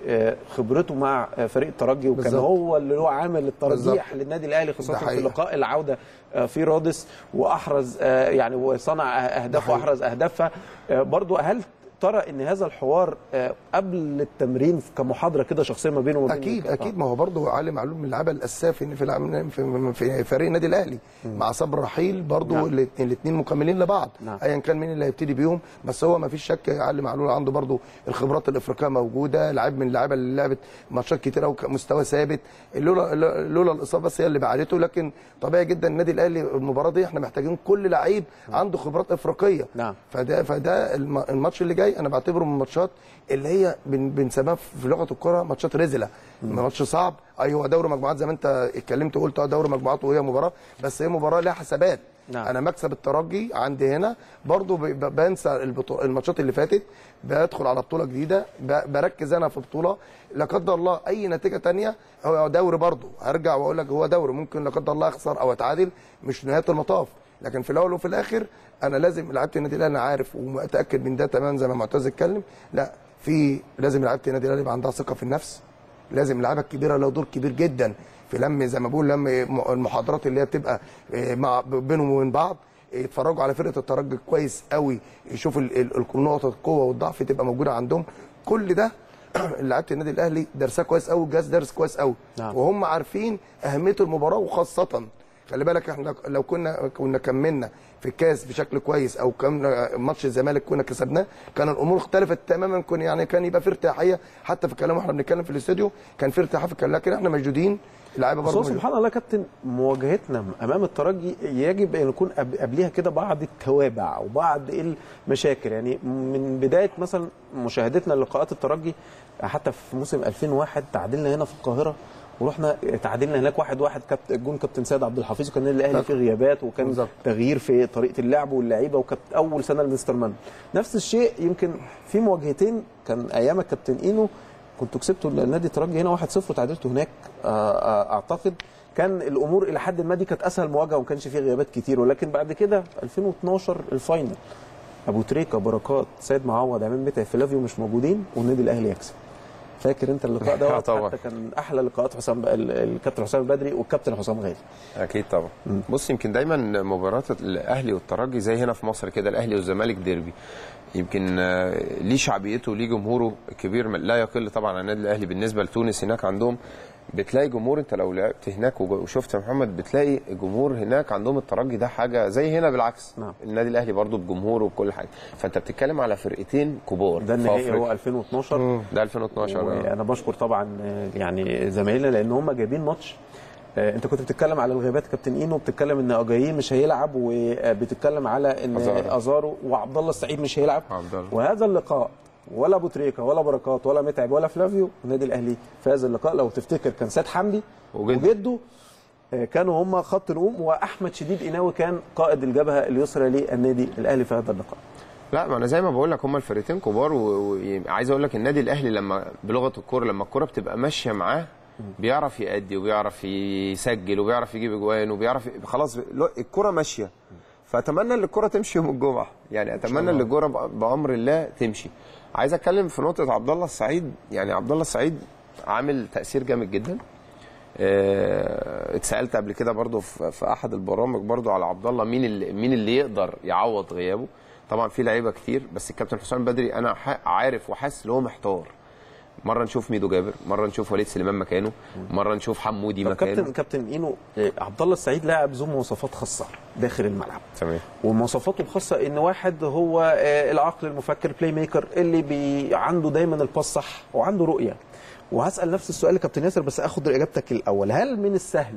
بخبرته مع فريق الترجي وكان بالظبط. هو اللي هو عامل الترجيح بالظبط. للنادي الاهلي خاصه ده في حقيقة. لقاء العوده في رادس واحرز يعني وصنع اهداف حقيقة. واحرز اهداف برضو هل ترى ان هذا الحوار آه، قبل التمرين كمحاضره كده شخصيه ما بينه وما بين اكيد آه. اكيد ما هو برضه علي معلول من اللعيبه الاساسيه في في العم- في, في فريق النادي الاهلي مع صبر رحيل برضه نعم. الاثنين مكملين لبعض نعم. ايا كان مين اللي هيبتدي بيهم بس هو ما فيش شك علي معلول عنده برضه الخبرات الافريقيه موجوده لعيب من اللعيبه اللي لعبت ماتشات كتيره ومستوى ثابت لولا لولا الاصابه بس هي اللي بعدته لكن طبيعي جدا النادي الاهلي المباراه دي احنا محتاجين كل لعيب عنده خبرات افريقيه نعم. فده فده الم- الماتش اللي جاي انا بعتبره من الماتشات اللي هي بن- بنسميها في لغه الكره ماتشات رزله ماتش صعب ايوه دوري مجموعات زي ما انت اتكلمت وقلت اه دوري مجموعات وهي مباراه بس هي مباراه لها حسابات نعم. انا مكسب الترجي عندي هنا برضو ب- ب- بنسى البطو- الماتشات اللي فاتت بدخل على بطوله جديده ب- بركز انا في بطوله لا قدر الله اي نتيجه تانية هو دوري برضو هرجع واقول لك هو دوري ممكن لا قدر الله اخسر او اتعادل مش نهايه المطاف لكن في الاول وفي الاخر انا لازم لعيبه النادي الاهلي انا عارف ومتاكد من ده تمام زي ما معتز اتكلم لا في لازم لعيبه النادي الاهلي يبقى عندها ثقه في النفس لازم اللعيبه الكبيره له دور كبير جدا في لم زي ما بقول لم المحاضرات اللي هي بتبقى آه، مع بينهم وبين بعض يتفرجوا على فرقه الترجي كويس قوي يشوفوا ال- ال- ال- نقط القوه والضعف تبقى موجوده عندهم كل ده لعيبه النادي الاهلي درسها كويس قوي والجهاز درس كويس قوي نعم. وهم عارفين اهميه المباراه وخاصه خلي بالك احنا لو كنا كنا كملنا في الكاس بشكل كويس او كان ماتش الزمالك كنا كسبناه كان الامور اختلفت تماما كن يعني كان يبقى في ارتياحيه حتى في الكلام واحنا بنتكلم في الاستوديو كان في ارتياحيه في الكلام لكن احنا موجودين اللعيبه بس برضه هو موجودة. سبحان الله يا كابتن مواجهتنا امام الترجي يجب ان يكون قب- قبلها كده بعض التوابع وبعض المشاكل يعني من بدايه مثلا مشاهدتنا للقاءات الترجي حتى في موسم 2001 تعادلنا هنا في القاهره ورحنا تعادلنا هناك واحد واحد كابت جون كابتن سيد عبد الحفيظ وكان النادي الاهلي فيه غيابات وكان بالظبط. تغيير في طريقه اللعب واللعيبه وكانت اول سنه لمستر مان نفس الشيء يمكن في مواجهتين كان ايام الكابتن اينو كنتوا كسبتوا النادي الترجي هنا 1-0 وتعادلتوا هناك آه، آه، اعتقد كان الامور الى حد ما دي كانت اسهل مواجهه وما كانش فيه غيابات كتير ولكن بعد كده 2012 الفاينل ابو تريكه بركات سيد معوض عماد متعب فلافيو مش موجودين والنادي الاهلي يكسب فاكر انت اللقاء آه، ده طبعا. حتى كان احلى لقاءات حسام ال- الكابتن حسام البدري والكابتن حسام غالي اكيد طبعا بص يمكن دايما مباراه الاهلي والترجي زي هنا في مصر كده الاهلي والزمالك ديربي يمكن آه، ليه شعبيته وليه جمهوره كبير لا يقل طبعا عن النادي الاهلي بالنسبه لتونس هناك عندهم بتلاقي جمهور انت لو لعبت هناك وج- وشفت يا محمد بتلاقي جمهور هناك عندهم الترجي ده حاجه زي هنا بالعكس نعم. النادي الاهلي برضو بجمهوره وبكل حاجه فانت بتتكلم على فرقتين كبار ده في النهائي أفريقيا. هو 2012 ده 2012 آه. وانا بشكر طبعا آه، يعني زمايلنا لان هم جايبين ماتش آه، انت كنت بتتكلم على الغيابات كابتن اينو بتتكلم ان اجاييه مش هيلعب وبتتكلم على ان أزارو. ازارو وعبد الله السعيد مش هيلعب عبد الله. وهذا اللقاء ولا ابو تريكه ولا بركات ولا متعب ولا فلافيو النادي الاهلي فاز اللقاء لو تفتكر كان سيد حمدي وجده. وجده آه، كانوا هم خط الهجوم واحمد شديد قناوي كان قائد الجبهه اليسرى للنادي الاهلي في هذا اللقاء لا ما انا زي ما بقول لك هما الفرقتين كبار وعايز اقول لك النادي الاهلي لما بلغه الكوره لما الكوره بتبقى ماشيه معاه بيعرف يأدي وبيعرف يسجل وبيعرف يجيب اجوان وبيعرف ي- خلاص لو- الكوره ماشيه فاتمنى ان الكوره تمشي يوم الجمعه يعني اتمنى ان الكوره بأ- بامر الله تمشي عايز اتكلم في نقطه عبد الله السعيد يعني عبد الله السعيد عامل تاثير جامد جدا آه، اتسالت قبل كده برضو في في احد البرامج برضو على عبد الله مين اللي مين اللي يقدر يعوض غيابه طبعا في لعيبه كتير بس الكابتن حسام بدري انا ح- عارف وحاسس ان هو محتار مره نشوف ميدو جابر مره نشوف وليد سليمان مكانه مره نشوف حمودي طب مكانه كابتن كابتن اينو آه، عبد الله السعيد لاعب ذو مواصفات خاصه داخل الملعب تمام ومواصفاته الخاصه ان واحد هو آه، العقل المفكر بلاي ميكر اللي بي عنده دايما الباس صح وعنده رؤيه وهسال نفس السؤال لكابتن ياسر بس اخد اجابتك الاول هل من السهل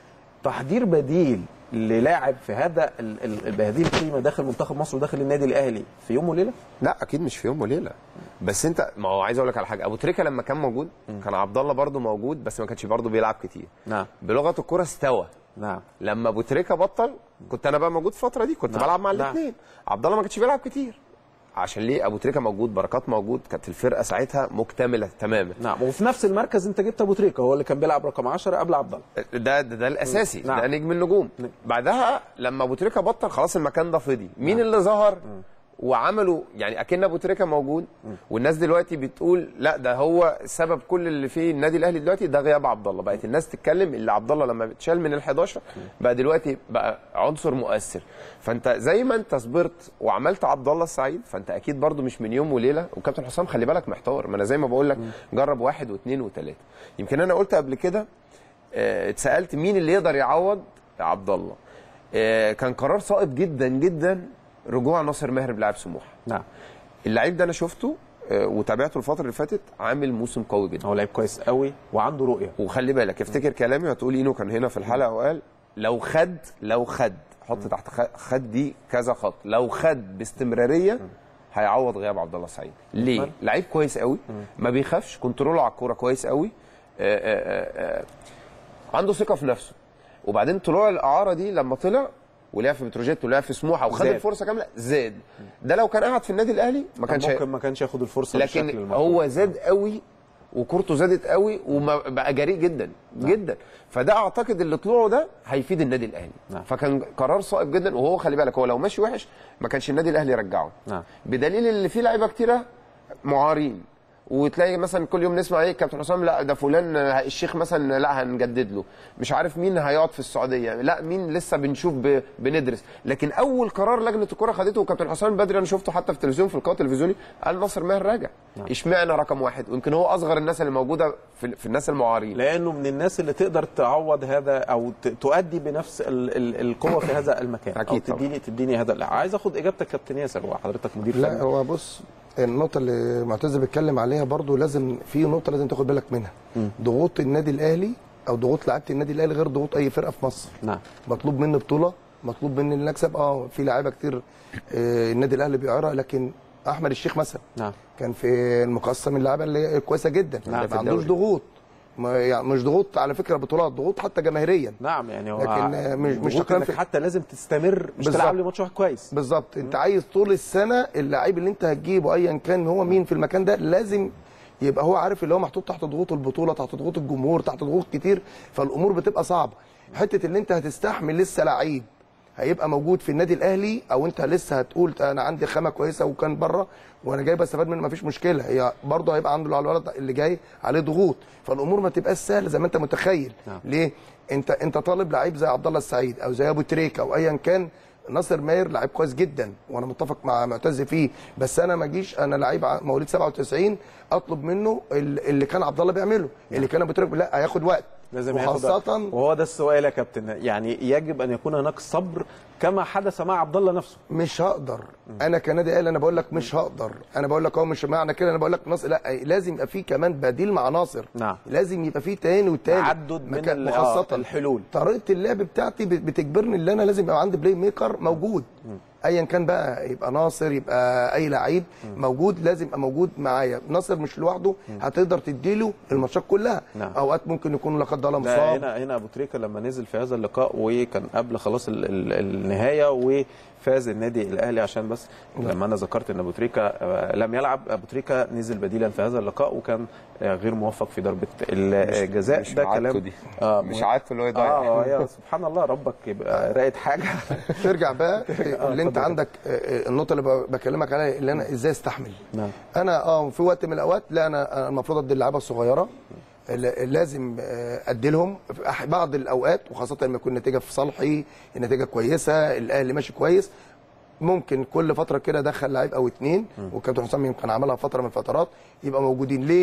تحضير بديل للاعب في هذا ال- ال- بهذه القيمه داخل منتخب مصر وداخل النادي الاهلي في يوم وليله؟ لا اكيد مش في يوم وليله بس انت ما هو عايز اقول لك على حاجه ابو تريكه لما كان موجود كان عبد الله برده موجود بس ما كانش برده بيلعب كتير نعم بلغه الكره استوى نعم لما ابو تريكه بطل كنت انا بقى موجود الفتره دي كنت نعم. بلعب مع نعم. الاثنين عبد الله ما كانش بيلعب كتير عشان ليه ابو تريكه موجود بركات موجود كانت الفرقه ساعتها مكتمله تماما نعم وفي نفس المركز انت جبت ابو تريكه هو اللي كان بيلعب رقم 10 قبل عبد الله ده ده, ده الاساسي نعم. ده نجم النجوم نعم. بعدها لما ابو تريكه بطل خلاص المكان ده فضي مين اللي ظهر وعملوا يعني اكن ابو تريكه موجود والناس دلوقتي بتقول لا ده هو سبب كل اللي فيه النادي الاهلي دلوقتي ده غياب عبد الله بقت الناس تتكلم اللي عبد الله لما اتشال من ال11 بقى دلوقتي بقى عنصر مؤثر فانت زي ما انت صبرت وعملت عبد الله السعيد فانت اكيد برضو مش من يوم وليله وكابتن حسام خلي بالك محتار ما انا زي ما بقول لك جرب واحد واثنين وثلاثه يمكن انا قلت قبل كده آه، اتسالت مين اللي يقدر يعوض عبد الله آه، كان قرار صائب جدا جدا رجوع ناصر ماهر بلاعب سموحه نعم اللعيب ده انا شفته آه، وتابعته الفتره اللي فاتت عامل موسم قوي جدا هو لعيب كويس قوي وعنده رؤيه وخلي بالك افتكر كلامي وهتقول اينو كان هنا في الحلقه وقال لو خد لو خد حط تحت خ- خد دي كذا خط لو خد باستمراريه هيعوض غياب عبد الله سعيد ليه لعيب كويس قوي ما بيخافش كنتروله على الكوره كويس قوي آه، آه، آه، آه، عنده ثقه في نفسه وبعدين طلوع الاعاره دي لما طلع ولعب في بتروجيت ولعب في سموحه وخد زاد. الفرصه كامله زاد ده لو كان قاعد في النادي الاهلي ما كانش ممكن ما كانش ياخد الفرصه بالشكل لكن المطلوب. هو زاد قوي وكورته زادت قوي وبقى جريء جدا جدا فده اعتقد اللي طلوعه ده هيفيد النادي الاهلي نعم. فكان قرار صائب جدا وهو خلي بالك هو لو ماشي وحش ما كانش النادي الاهلي يرجعه نعم. بدليل ان في لعيبه كتيره معارين وتلاقي مثلا كل يوم نسمع ايه كابتن حسام لا ده فلان آه، الشيخ مثلا لا هنجدد له مش عارف مين هيقعد في السعوديه لا مين لسه بنشوف ب... بندرس لكن اول قرار لجنه الكره خدته وكابتن حسام بدري انا شفته حتى في التلفزيون في القناه التلفزيوني قال ناصر ماهر راجع اشمعنى رقم واحد ويمكن هو اصغر الناس اللي موجوده في, في الناس المعارين لانه من الناس اللي تقدر تعوض هذا او ت- تؤدي بنفس ال ال القوه في هذا المكان أكيد او طبعا. تديني تديني هذا لا عايز اخد اجابتك كابتن ياسر وحضرتك مدير لا فني هو بص النقطة اللي معتز بيتكلم عليها برضو لازم في نقطة لازم تاخد بالك منها ضغوط النادي الأهلي أو ضغوط لعيبة النادي الأهلي غير ضغوط أي فرقة في مصر نعم مطلوب مني بطولة مطلوب مني ان اكسب اه في لعيبة كتير آه، النادي الأهلي بيعيرها لكن أحمد الشيخ مثلا نعم كان في المقصة من اللعيبة اللي هي كويسة جدا نعم، ما عندوش ضغوط ما يعني مش ضغوط على فكرة بطولات ضغوط حتى جماهيريا نعم يعني هو لكن، آه، مش- مش ضغوط تقريبا إنك في- حتى لازم تستمر مش بالظبط. تلعب لي ماتش واحد كويس بالظبط انت عايز طول السنه اللعيب اللي انت هتجيبه ايا كان هو مين في المكان ده لازم يبقى هو عارف اللي هو محطوط تحت ضغوط البطوله تحت ضغوط الجمهور تحت ضغوط كتير فالامور بتبقى صعبه حته اللي انت هتستحمل لسه لعيب هيبقى موجود في النادي الاهلي او انت لسه هتقول انا عندي خامه كويسه وكان بره وانا جاي بستفاد منه مفيش مشكله هي برضه هيبقى عنده على الولد اللي جاي عليه ضغوط فالامور ما تبقاش سهله زي ما انت متخيل نعم. ليه انت انت طالب لعيب زي عبد الله السعيد او زي ابو تريكه او ايا كان ناصر ماهر لعيب كويس جدا وانا متفق مع معتز فيه بس انا ما اجيش انا لعيب ع- مواليد 97 اطلب منه ال- اللي كان عبد الله بيعمله اللي كان ابو تريكه لا هياخد وقت لازم ياخد وخاصه وهو ده السؤال يا كابتن يعني يجب ان يكون هناك صبر كما حدث مع عبد الله نفسه مش هقدر انا كنادي اهلي انا بقول لك مش هقدر انا بقول لك هو مش معنى كده انا بقول لك ناصر لا لازم يبقى في كمان بديل مع ناصر نعم. لازم يبقى في تاني وتالت تعدد من مكان- ال- وخاصه آه، الحلول. طريقه اللعب بتاعتي بت- بتجبرني ان انا لازم يبقى عندي بلاي ميكر موجود ايا كان بقى يبقى ناصر يبقى اي لعيب موجود لازم يبقى موجود معايا ناصر مش لوحده هتقدر تديله الماتشات كلها نعم. اوقات ممكن يكون لا قدر الله ده مصاب هنا هنا ابو تريكه لما نزل في هذا اللقاء وكان قبل خلاص ال ال النهايه وفاز النادي الاهلي عشان بس لما انا ذكرت ان ابو تريكه آه، لم يلعب ابو تريكه نزل بديلا في هذا اللقاء وكان آه، غير موفق في ضربه الجزاء مش ده عادته كلام دي. آه مش عادته اللي هو يضيع. اه هي سبحان الله ربك يبقى راقد حاجه ترجع بقى اللي انت اتفضل. عندك آه، آه، النقطه اللي ب- بكلمك عليها اللي انا ازاي استحمل نعم. انا اه في وقت من الاوقات لا انا أنا المفروض ادي اللعيبه الصغيره ل- لازم آه، ادي لهم في أح- بعض الاوقات وخاصه لما يكون النتيجه في صالحي النتيجه كويسه الاهلي ماشي كويس ممكن كل فتره كده ادخل لعيب او اتنين والكابتن حسام يمكن عملها فتره من الفترات يبقى موجودين ليه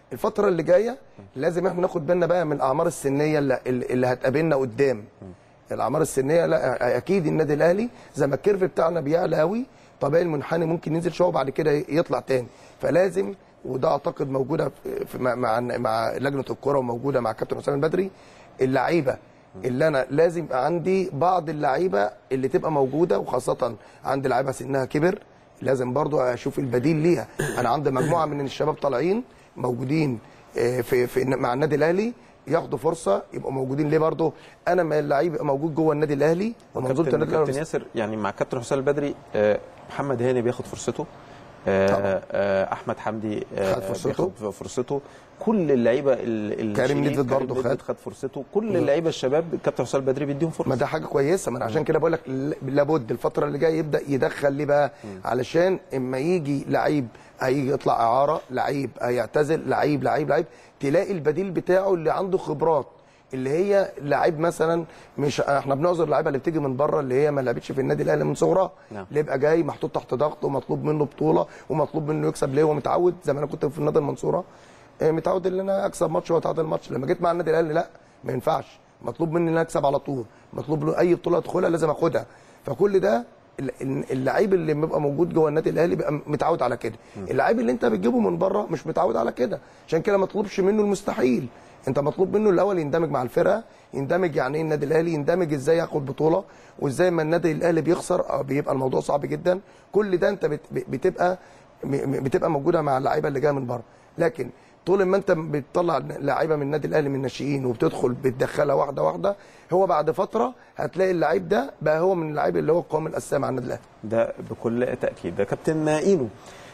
الفتره اللي جايه لازم احنا ناخد بالنا بقى من الاعمار السنيه اللي, اللي هتقابلنا قدام الاعمار السنيه لا اكيد النادي الاهلي زي ما الكيرف بتاعنا بيعلى قوي طبيعي المنحني ممكن ينزل شويه وبعد كده يطلع تاني فلازم وده اعتقد موجوده في في- مع مع مع لجنه الكره وموجوده مع كابتن حسام البدري اللعيبه اللي انا لازم يبقى عندي بعض اللعيبه اللي تبقى موجوده وخاصه عند لعيبه سنها كبر لازم برضو اشوف البديل ليها انا عندي مجموعه من الشباب طالعين موجودين آه، في, في مع النادي الاهلي ياخدوا فرصه يبقوا موجودين ليه برضو انا ما اللعيب يبقى موجود جوه النادي الاهلي ومنظومه كابتن, النادي كابتن الاهلي ياسر يعني مع كابتن حسام البدري آه، محمد هاني بياخد فرصته آه، طبعا. آه، احمد حمدي آه، خد فرصته. بياخد فرصته كل اللعيبه ال- ال- كريم الشريف، نيدفيد برضه نيدفيد خد. خد فرصته كل اللعيبه الشباب كابتن حسام البدري بيديهم ما فرصه ده حاجه كويسه ما انا عشان كده بقول لك ل- لابد الفتره اللي جايه يبدا يدخل ليه بقى علشان اما يجي لعيب هيجي يطلع اعاره لعيب هيعتزل لعيب لعيب لعيب تلاقي البديل بتاعه اللي عنده خبرات اللي هي لعيب مثلا مش احنا بنعذر اللعيبه اللي بتيجي من بره اللي هي ما لعبتش في النادي الاهلي من صغرها نعم. اللي يبقى جاي محطوط تحت ضغط ومطلوب منه بطوله ومطلوب منه يكسب ليه هو متعود زي ما انا كنت في النادي المنصوره آه، متعود ان انا اكسب ماتش واتعادل ماتش لما جيت مع النادي الاهلي لا ما ينفعش مطلوب مني ان انا اكسب على طول مطلوب له اي بطوله ادخلها لازم اخدها فكل ده ال- ال- اللعيب اللي بيبقى موجود جوه النادي الاهلي بيبقى متعود على كده اللعيب اللي انت بتجيبه من بره مش متعود على كده عشان كده ما تطلبش منه المستحيل انت مطلوب منه الاول يندمج مع الفرقه يندمج يعني ايه النادي الاهلي يندمج ازاي ياخد بطوله وازاي ما النادي الاهلي بيخسر اه بيبقى الموضوع صعب جدا كل ده انت بت- بتبقى م- م- بتبقى موجوده مع اللعيبه اللي جايه من بره لكن طول ما انت بتطلع لعيبه من النادي الاهلي من الناشئين وبتدخل بتدخلها واحده واحده هو بعد فتره هتلاقي اللعيب ده بقى هو من اللعيب اللي هو القوام الاساسي مع النادي الاهلي ده بكل تاكيد ده كابتن اينو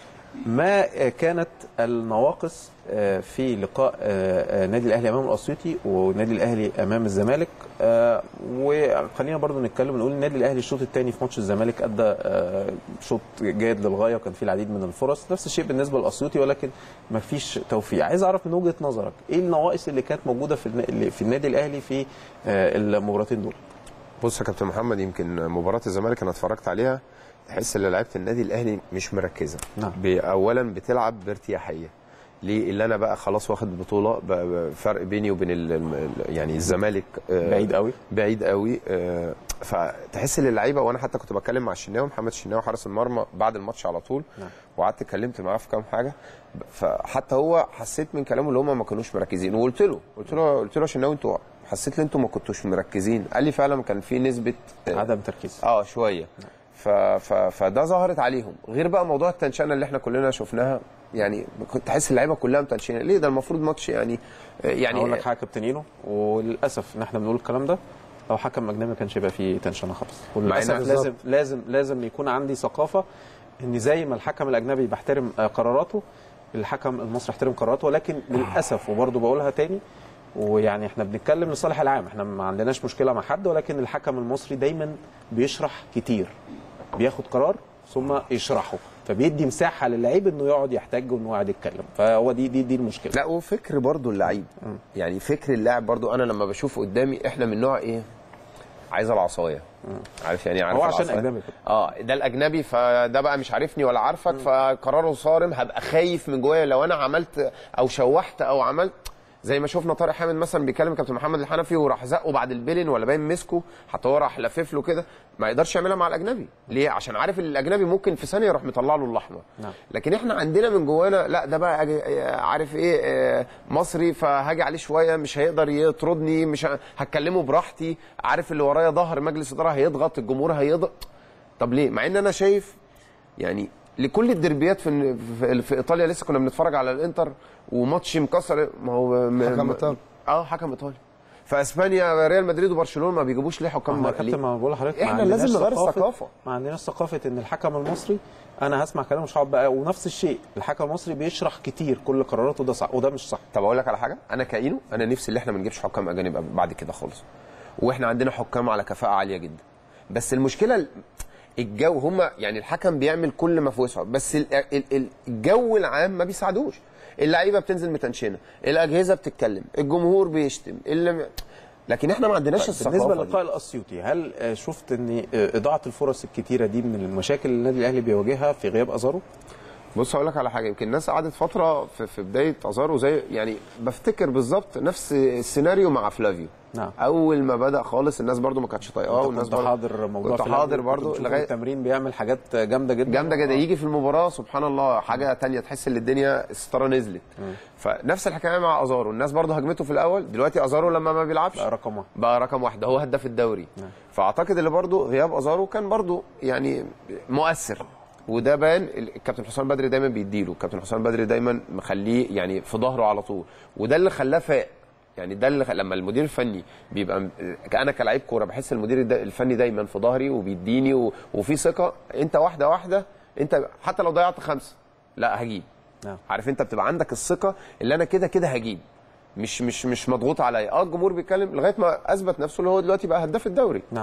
ما كانت النواقص آه، في لقاء آه، آه، النادي الاهلي امام الاسيوطي والنادي الاهلي امام الزمالك آه، وخلينا برضو نتكلم نقول النادي الاهلي الشوط الثاني في ماتش الزمالك ادى آه، شوط جيد للغايه وكان فيه العديد من الفرص نفس الشيء بالنسبه للاسيوطي ولكن ما فيش توفيق عايز اعرف من وجهه نظرك ايه النواقص اللي كانت موجوده في النا- اللي في النادي الاهلي في آه، المباراتين دول بص يا كابتن محمد يمكن مباراه الزمالك انا اتفرجت عليها تحس ان لعيبه النادي الاهلي مش مركزه نعم. ب- اولا بتلعب بارتياحيه ليه اللي انا بقى خلاص واخد بطوله بقى بقى فرق بيني وبين ال- ال- يعني الزمالك آه، بعيد قوي بعيد قوي آه، فتحس ان اللعيبه وانا حتى كنت بتكلم مع الشناوي محمد الشناوي حارس المرمى بعد الماتش على طول نعم. وقعدت اتكلمت معاه في كام حاجه فحتى هو حسيت من كلامه اللي هم ما كانوش مركزين وقلت له قلت له قلت له يا شناوي انتوا حسيت ان انتوا ما كنتوش مركزين قال لي فعلا كان في نسبه آه، عدم تركيز اه شويه ف... ف... فده ظهرت عليهم غير بقى موضوع التنشنه اللي احنا كلنا شفناها يعني كنت تحس اللعيبه كلها متنشنه ليه ده المفروض ماتش يعني يعني اقول لك حاجه يا كابتن اينو وللاسف ان احنا بنقول الكلام ده لو حكم اجنبي ما كانش يبقى فيه تنشنه خالص وللاسف بالظبط. لازم لازم لازم يكون عندي ثقافه ان زي ما الحكم الاجنبي بحترم آه، قراراته الحكم المصري يحترم قراراته ولكن للاسف وبرضه بقولها تاني ويعني احنا بنتكلم لصالح العام احنا ما عندناش مشكله مع حد ولكن الحكم المصري دايما بيشرح كتير بياخد قرار ثم يشرحه فبيدي مساحه للعيب انه يقعد يحتاج وانه يقعد يتكلم فهو دي دي دي المشكله لا وفكر برضو اللعيب يعني فكر اللاعب برضو انا لما بشوفه قدامي احنا من نوع ايه عايز العصايه عارف يعني إيه عارف هو عشان العصاية؟ أجنبي كده. اه ده الاجنبي فده بقى مش عارفني ولا عارفك فقراره صارم هبقى خايف من جوايا لو انا عملت او شوحت او عملت زي ما شفنا طارق حامد مثلا بيكلم كابتن محمد الحنفي وراح زقه بعد البيلين ولا باين مسكه حتى هو راح لفف له كده ما يقدرش يعملها مع الاجنبي ليه عشان عارف ان الاجنبي ممكن في ثانيه يروح مطلع له الاحمر نعم. لكن احنا عندنا من جوانا لا ده بقى أجي- عارف ايه آه، مصري فهاجي عليه شويه مش هيقدر يطردني مش ه- هتكلمه براحتي عارف اللي ورايا ظهر مجلس اداره هيضغط الجمهور هيضغط طب ليه مع ان انا شايف يعني لكل الدربيات في في, في ايطاليا لسه كنا بنتفرج على الانتر وماتش مكسر ما هو م- حكم م- إيطالي. اه حكم ايطالي في اسبانيا ريال مدريد وبرشلونه ما بيجيبوش ليه حكام ما هو ليه؟ كابتن ما بقول لحضرتك ما إحنا عندناش لازم نغير ثقافة- الثقافة. ما عندناش ثقافه ان الحكم المصري انا هسمع كلامه مش هقعد بقى ونفس الشيء الحكم المصري بيشرح كتير كل قراراته ده صح وده مش صح طب اقول لك على حاجه انا كاينو انا نفسي اللي احنا ما نجيبش حكام اجانب بعد كده خالص واحنا عندنا حكام على كفاءه عاليه جدا بس المشكله ال- الجو هم يعني الحكم بيعمل كل ما في وسعه بس ال- ال- ال- الجو العام ما بيساعدوش اللعيبه بتنزل متنشنه الاجهزه بتتكلم الجمهور بيشتم اللي لكن احنا ما عندناش الثقافه بالنسبه دي. للقاء الاسيوطي هل آه، شفت ان آه، اضاعه الفرص الكتيره دي من المشاكل اللي النادي الاهلي بيواجهها في غياب ازارو بص هقول لك على حاجه يمكن الناس قعدت فتره في, في بدايه ازارو زي يعني بفتكر بالظبط نفس السيناريو مع فلافيو نعم. اول ما بدا خالص الناس برضو ما كانتش طايقاه والناس كنت برضو- حاضر موضوع كنت فلافيو، حاضر كنت برضو بشوفه لغايه التمرين بيعمل حاجات جامده جدا جامده جدا يجي في المباراه سبحان الله حاجه تانية تحس ان الدنيا الستاره نزلت فنفس الحكايه مع ازارو الناس برضو هجمته في الاول دلوقتي ازارو لما ما بيلعبش بقى رقم واحد بقى رقم واحد هو هداف الدوري فاعتقد اللي برضو غياب ازارو كان برضو يعني مؤثر وده بان الكابتن حسام بدري دايما بيديله الكابتن حسام بدري دايما مخليه يعني في ظهره على طول وده اللي خلاه فاق يعني ده اللي خ... لما المدير الفني بيبقى م- انا كلاعب كوره بحس المدير الد- الفني دايما في ظهري وبيديني و... وفي ثقه انت واحده واحده انت حتى لو ضيعت خمسه لا هجيب نعم. عارف انت بتبقى عندك الثقه اللي انا كده كده هجيب مش مش مش مضغوط عليا اه الجمهور بيتكلم لغايه ما اثبت نفسه اللي هو دلوقتي بقى هداف الدوري نعم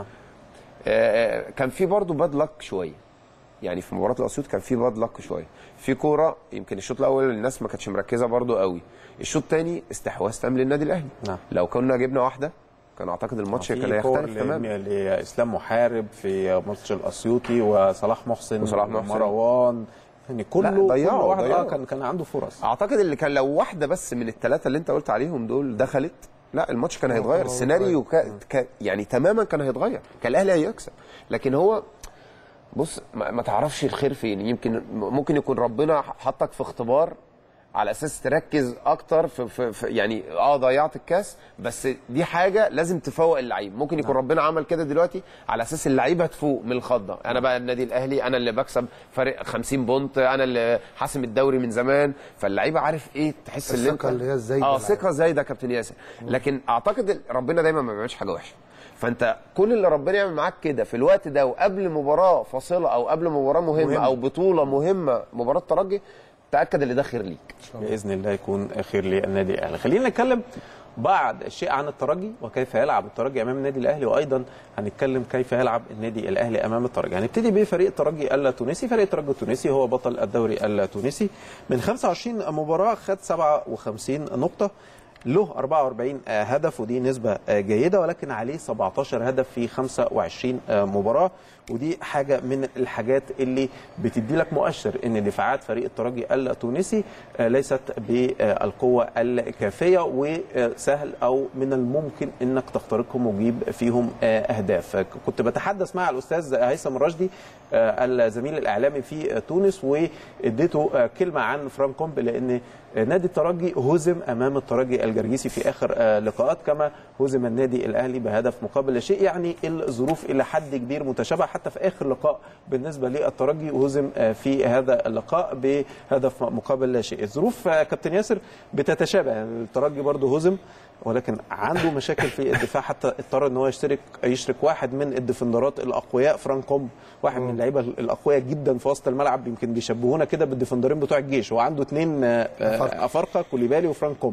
آه، كان في برضه باد لك شويه يعني في مباراه الاسيوط كان في باد لك شويه في كوره يمكن الشوط الاول الناس ما كانتش مركزه برضه قوي الشوط الثاني استحواذ تام للنادي الاهلي نعم. لو كنا جبنا واحده كان اعتقد الماتش كان في كور هيختلف تماما ل- لاسلام محارب في ماتش الاسيوطي وصلاح محسن وصلاح محسن. مروان يعني كله لا، ضيعوا- كل واحد اه ضيعوا. كان كان عنده فرص اعتقد اللي كان لو واحده بس من الثلاثه اللي انت قلت عليهم دول دخلت لا الماتش كان هيتغير السيناريو ك... ك... يعني تماما كان هيتغير كان الاهلي هيكسب لكن هو بص ما, ما تعرفش الخير فين يمكن ممكن يكون ربنا حطك في اختبار على اساس تركز اكتر في, في, في يعني اه ضيعت الكاس بس دي حاجه لازم تفوق اللعيب ممكن يكون ربنا عمل كده دلوقتي على اساس اللعيبه تفوق من الخضه انا بقى النادي الاهلي انا اللي بكسب فرق 50 بونت انا اللي حاسم الدوري من زمان فاللعيبه عارف ايه تحس اللي الثقة اللي هي الزايدة اه اللي ثقه زايده يا كابتن ياسر لكن اعتقد ربنا دايما ما بيعملش حاجه وحشه فانت كل اللي ربنا يعمل معاك كده في الوقت ده وقبل مباراه فاصله او قبل مباراه مهمه, مهم. او بطوله مهمه مباراه ترجي تاكد اللي ده خير ليك باذن الله يكون خير للنادي الاهلي خلينا نتكلم بعض الشيء عن الترجي وكيف يلعب الترجي امام النادي الاهلي وايضا هنتكلم كيف يلعب النادي الاهلي امام الترجي هنبتدي بفريق الترجي التونسي فريق الترجي التونسي هو بطل الدوري التونسي من 25 مباراه خد 57 نقطه له 44 هدف ودي نسبة جيدة ولكن عليه 17 هدف في 25 مباراة ودي حاجة من الحاجات اللي بتدي لك مؤشر ان دفاعات فريق الترجي التونسي ليست بالقوة الكافية وسهل او من الممكن انك تخترقهم وتجيب فيهم اهداف كنت بتحدث مع الاستاذ هيثم الرشدي الزميل الاعلامي في تونس واديته كلمة عن فرانكومب لان نادي الترجي هزم امام الترجي الجرجيسي في اخر لقاءات كما هزم النادي الاهلي بهدف مقابل لا شيء يعني الظروف الى حد كبير متشابهه حتى في اخر لقاء بالنسبه للترجي هزم في هذا اللقاء بهدف مقابل لا شيء الظروف كابتن ياسر بتتشابه الترجي برضه هزم ولكن عنده مشاكل في الدفاع حتى اضطر ان هو يشترك يشرك واحد من الديفندرات الاقوياء فرانكوم واحد من اللعيبه الاقوياء جدا في وسط الملعب يمكن بيشبهونا كده بالديفندرين بتوع الجيش هو عنده اثنين افارقه كوليبالي وفرانكوم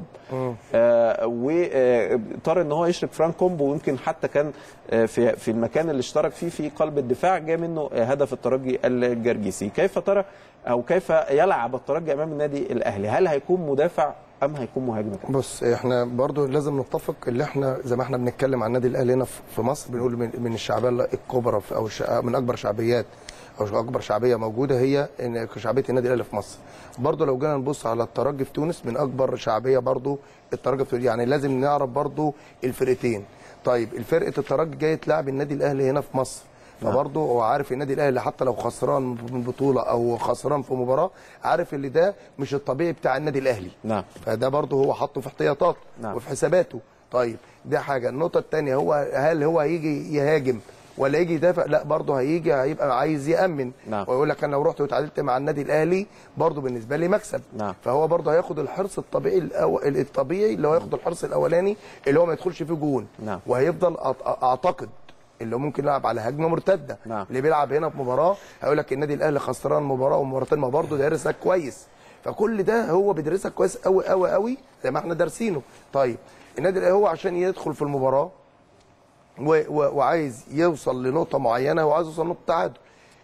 آه واضطر ان هو يشرك فرانكوم ويمكن حتى كان في في المكان اللي اشترك فيه في قلب الدفاع جاء منه هدف الترجي الجرجيسي كيف ترى او كيف يلعب الترجي امام النادي الاهلي هل هيكون مدافع ام هيكون مهاجم بص احنا برضو لازم نتفق اللي احنا زي ما احنا بنتكلم عن النادي الاهلي هنا في مصر بنقول من, من الشعبيه الكبرى او من اكبر شعبيات او اكبر شعبيه موجوده هي ان شعبيه النادي الاهلي في مصر برضو لو جينا نبص على الترجي في تونس من اكبر شعبيه برضو الترجي في تونس يعني لازم نعرف برضو الفرقتين طيب الفرقه الترجي جايه تلعب النادي الاهلي هنا في مصر فبرضه هو عارف النادي الاهلي حتى لو خسران من بطوله او خسران في مباراه عارف اللي ده مش الطبيعي بتاع النادي الاهلي نعم فده برضه هو حاطه في احتياطاته نعم. وفي حساباته طيب دي حاجه النقطه الثانيه هو هل هو هيجي يهاجم ولا يجي يدافع لا برضه هيجي هيبقى عايز يامن نعم. ويقول لك انا لو رحت وتعادلت مع النادي الاهلي برضه بالنسبه لي مكسب نعم. فهو برضه هياخد الحرص الطبيعي الأو... الطبيعي اللي هو ياخد الحرص الاولاني اللي هو ما يدخلش فيه جون نعم. وهيفضل أط... اعتقد اللي ممكن يلعب على هجمه مرتده نعم. اللي بيلعب هنا في مباراه هيقول لك النادي الاهلي خسران مباراه ومباراتين ما برضه دارسك كويس فكل ده هو بيدرسك كويس قوي قوي قوي زي ما احنا دارسينه طيب النادي الاهلي هو عشان يدخل في المباراه و و وعايز يوصل لنقطه معينه هو عايز يوصل لنقطه تعادل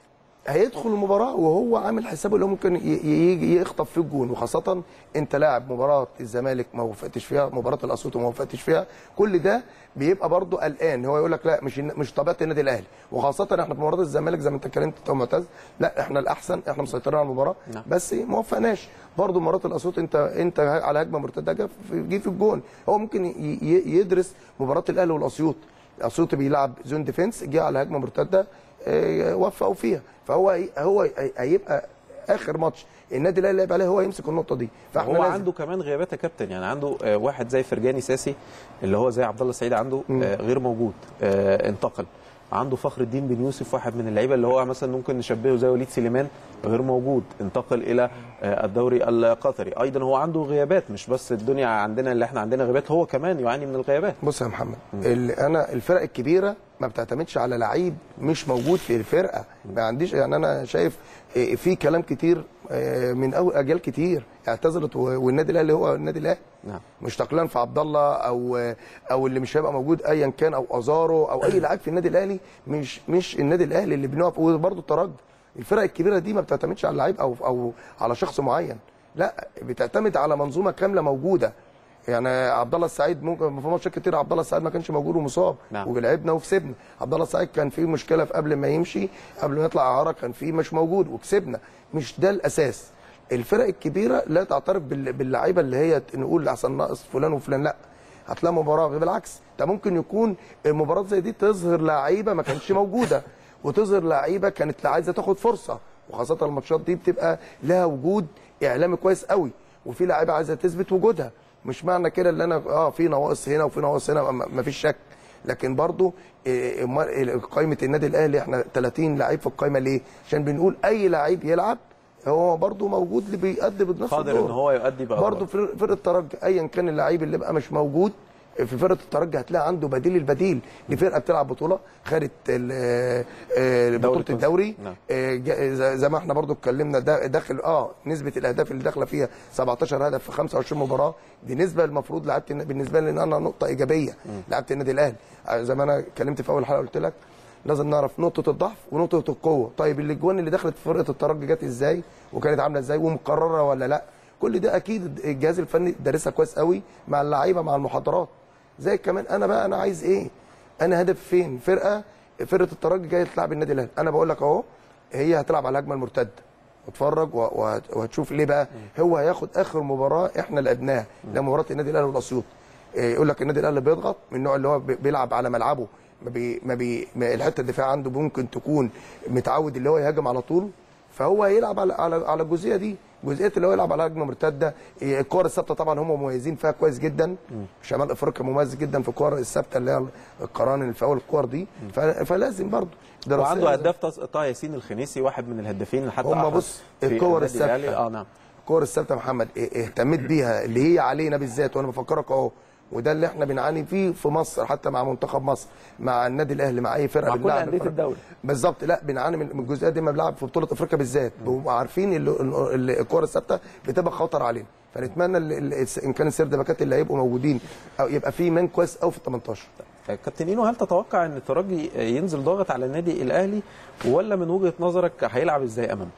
هيدخل المباراه وهو عامل حسابه اللي هو ممكن ي- ي- يجي يخطف فيه الجون وخاصه انت لاعب مباراه الزمالك ما وفقتش فيها مباراه الاسيوط وما وفقتش فيها كل ده بيبقى برضه قلقان هو يقول لك لا مش مش طبيعه النادي الاهلي وخاصه احنا في مباراه الزمالك زي ما انت اتكلمت انت ومعتز لا احنا الاحسن احنا مسيطرين على المباراه نعم. بس ما وفقناش برضه مباراه الاسيوط انت انت على هجمه مرتده جه في جه في الجون هو ممكن ي- ي- يدرس مباراه الاهلي والاسيوط الاسيوط بيلعب زون ديفنس جه على هجمه مرتده آه، وفقوا فيها فهو هي- هو هي- هيبقى اخر ماتش النادي الاهلي لعب عليه هو يمسك النقطه دي فاحنا هو لازم- عنده كمان غيابات يا كابتن يعني عنده آه، واحد زي فرجاني ساسي اللي هو زي عبد الله السعيد عنده آه، غير موجود آه، انتقل عنده فخر الدين بن يوسف واحد من اللعيبه اللي هو مثلا ممكن نشبهه زي وليد سليمان غير موجود انتقل الى آه، الدوري القطري ايضا هو عنده غيابات مش بس الدنيا عندنا اللي احنا عندنا غيابات هو كمان يعاني من الغيابات بص يا محمد ال- انا الفرق الكبيره ما بتعتمدش على لعيب مش موجود في الفرقه ما عنديش يعني انا شايف إيه، في كلام كتير آه، من اول اجيال كتير اعتذرت و- والنادي الاهلي هو النادي الاهلي نعم مش تقليلا في عبد الله او او اللي مش هيبقى موجود ايا كان او ازارو او اي لاعب في النادي الاهلي مش مش النادي الاهلي اللي بنقف وبرده الترجي الفرق الكبيره دي ما بتعتمدش على لعيب او او على شخص معين لا بتعتمد على منظومه كامله موجوده يعني عبد الله السعيد ممكن في ماتشات كتير عبد الله السعيد ما كانش موجود ومصاب نعم. ولعبنا وكسبنا عبد الله السعيد كان في مشكله في قبل ما يمشي قبل ما يطلع اعاره كان في مش موجود وكسبنا مش ده الاساس الفرق الكبيره لا تعترف بال- باللعيبه اللي هي نقول عشان ناقص فلان وفلان لا هتلاقي مباراه بالعكس ده ممكن يكون المباراه زي دي تظهر لعيبه ما كانتش موجوده وتظهر لعيبه كانت عايزه تاخد فرصه وخاصه الماتشات دي بتبقى لها وجود اعلامي كويس قوي وفي لعيبه عايزه تثبت وجودها مش معنى كده ان انا اه في نواقص هنا وفي نواقص هنا ما ما فيش شك لكن برضو إيه، أمال قائمه النادي الاهلي احنا 30 لعيب في القائمه ليه؟ عشان بنقول اي لعيب يلعب هو برضو موجود اللي بيأدي بنفس قادر الدور ان هو يؤدي بقى برضه في فرقه الترجي ايا كان اللعيب اللي بقى مش موجود في فرقه الترجي هتلاقي عنده بديل البديل دي فرقه بتلعب بطوله خدت ال- آه، آه، بطوله التونسي. الدوري نعم. آه، جا- زي- زي ما احنا برضو اتكلمنا دا- داخل اه نسبه الاهداف اللي داخله فيها 17 هدف في 25 مباراه دي نسبه المفروض لعيبه الن- بالنسبه لي ان انا نقطه ايجابيه لعيبه النادي الاهلي آه، زي ما انا اتكلمت في اول حلقه قلت لك لازم نعرف نقطه الضعف ونقطه القوه طيب الاجوان اللي دخلت في فرقه الترجي جت ازاي وكانت عامله ازاي ومقرره ولا لا كل ده اكيد الجهاز الفني دارسها كويس قوي مع اللعيبه مع المحاضرات زي كمان انا بقى انا عايز ايه انا هدف فين فرقه فرقه الترجي جايه تلعب النادي الاهلي انا بقول لك اهو هي هتلعب على الهجمه المرتده اتفرج و- وهت- وهتشوف ليه بقى هو هياخد اخر مباراه احنا لعبناها اللي هي مباراه النادي الاهلي والاسيوط إيه، يقول لك النادي الاهلي بيضغط من النوع اللي هو بي- بيلعب على ملعبه ما بي ما بي ما الحته الدفاع عنده ممكن تكون متعود اللي هو يهاجم على طول فهو هيلعب على على على الجزئيه دي جزئيه اللي هو يلعب على هجمه مرتده إيه، الكور الثابته طبعا هم مميزين فيها كويس جدا شمال افريقيا مميز جدا في الكور الثابته اللي هي القران اللي في اول الكور دي ف- فلازم برضه دراسية وعنده لازم. هداف طه طه ياسين الخنيسي واحد من الهدافين حتى هم أحرز بص في الكور النادي الثابتة. الأهلي. اه نعم الكور الثابته يا محمد اه- اهتميت بيها اللي هي علينا بالذات وانا بفكرك اهو وده اللي احنا بنعاني فيه في مصر حتى مع منتخب مصر مع النادي الاهلي مع اي فرقه مع كل بنلعب أندية فرق. الدوري. بالظبط لا بنعاني من من الجزئيه دي لما بنلعب في بطوله افريقيا بالذات بنبقى عارفين ال- ال- ال- الكور الثابته بتبقى خطر علينا فنتمنى ال- ال- ان كان السرد باكات اللي هيبقوا موجودين او يبقى في مان كويس قوي في ال 18 كابتن اينو هل تتوقع ان الترجي ينزل ضاغط على النادي الاهلي ولا من وجهه نظرك هيلعب ازاي امام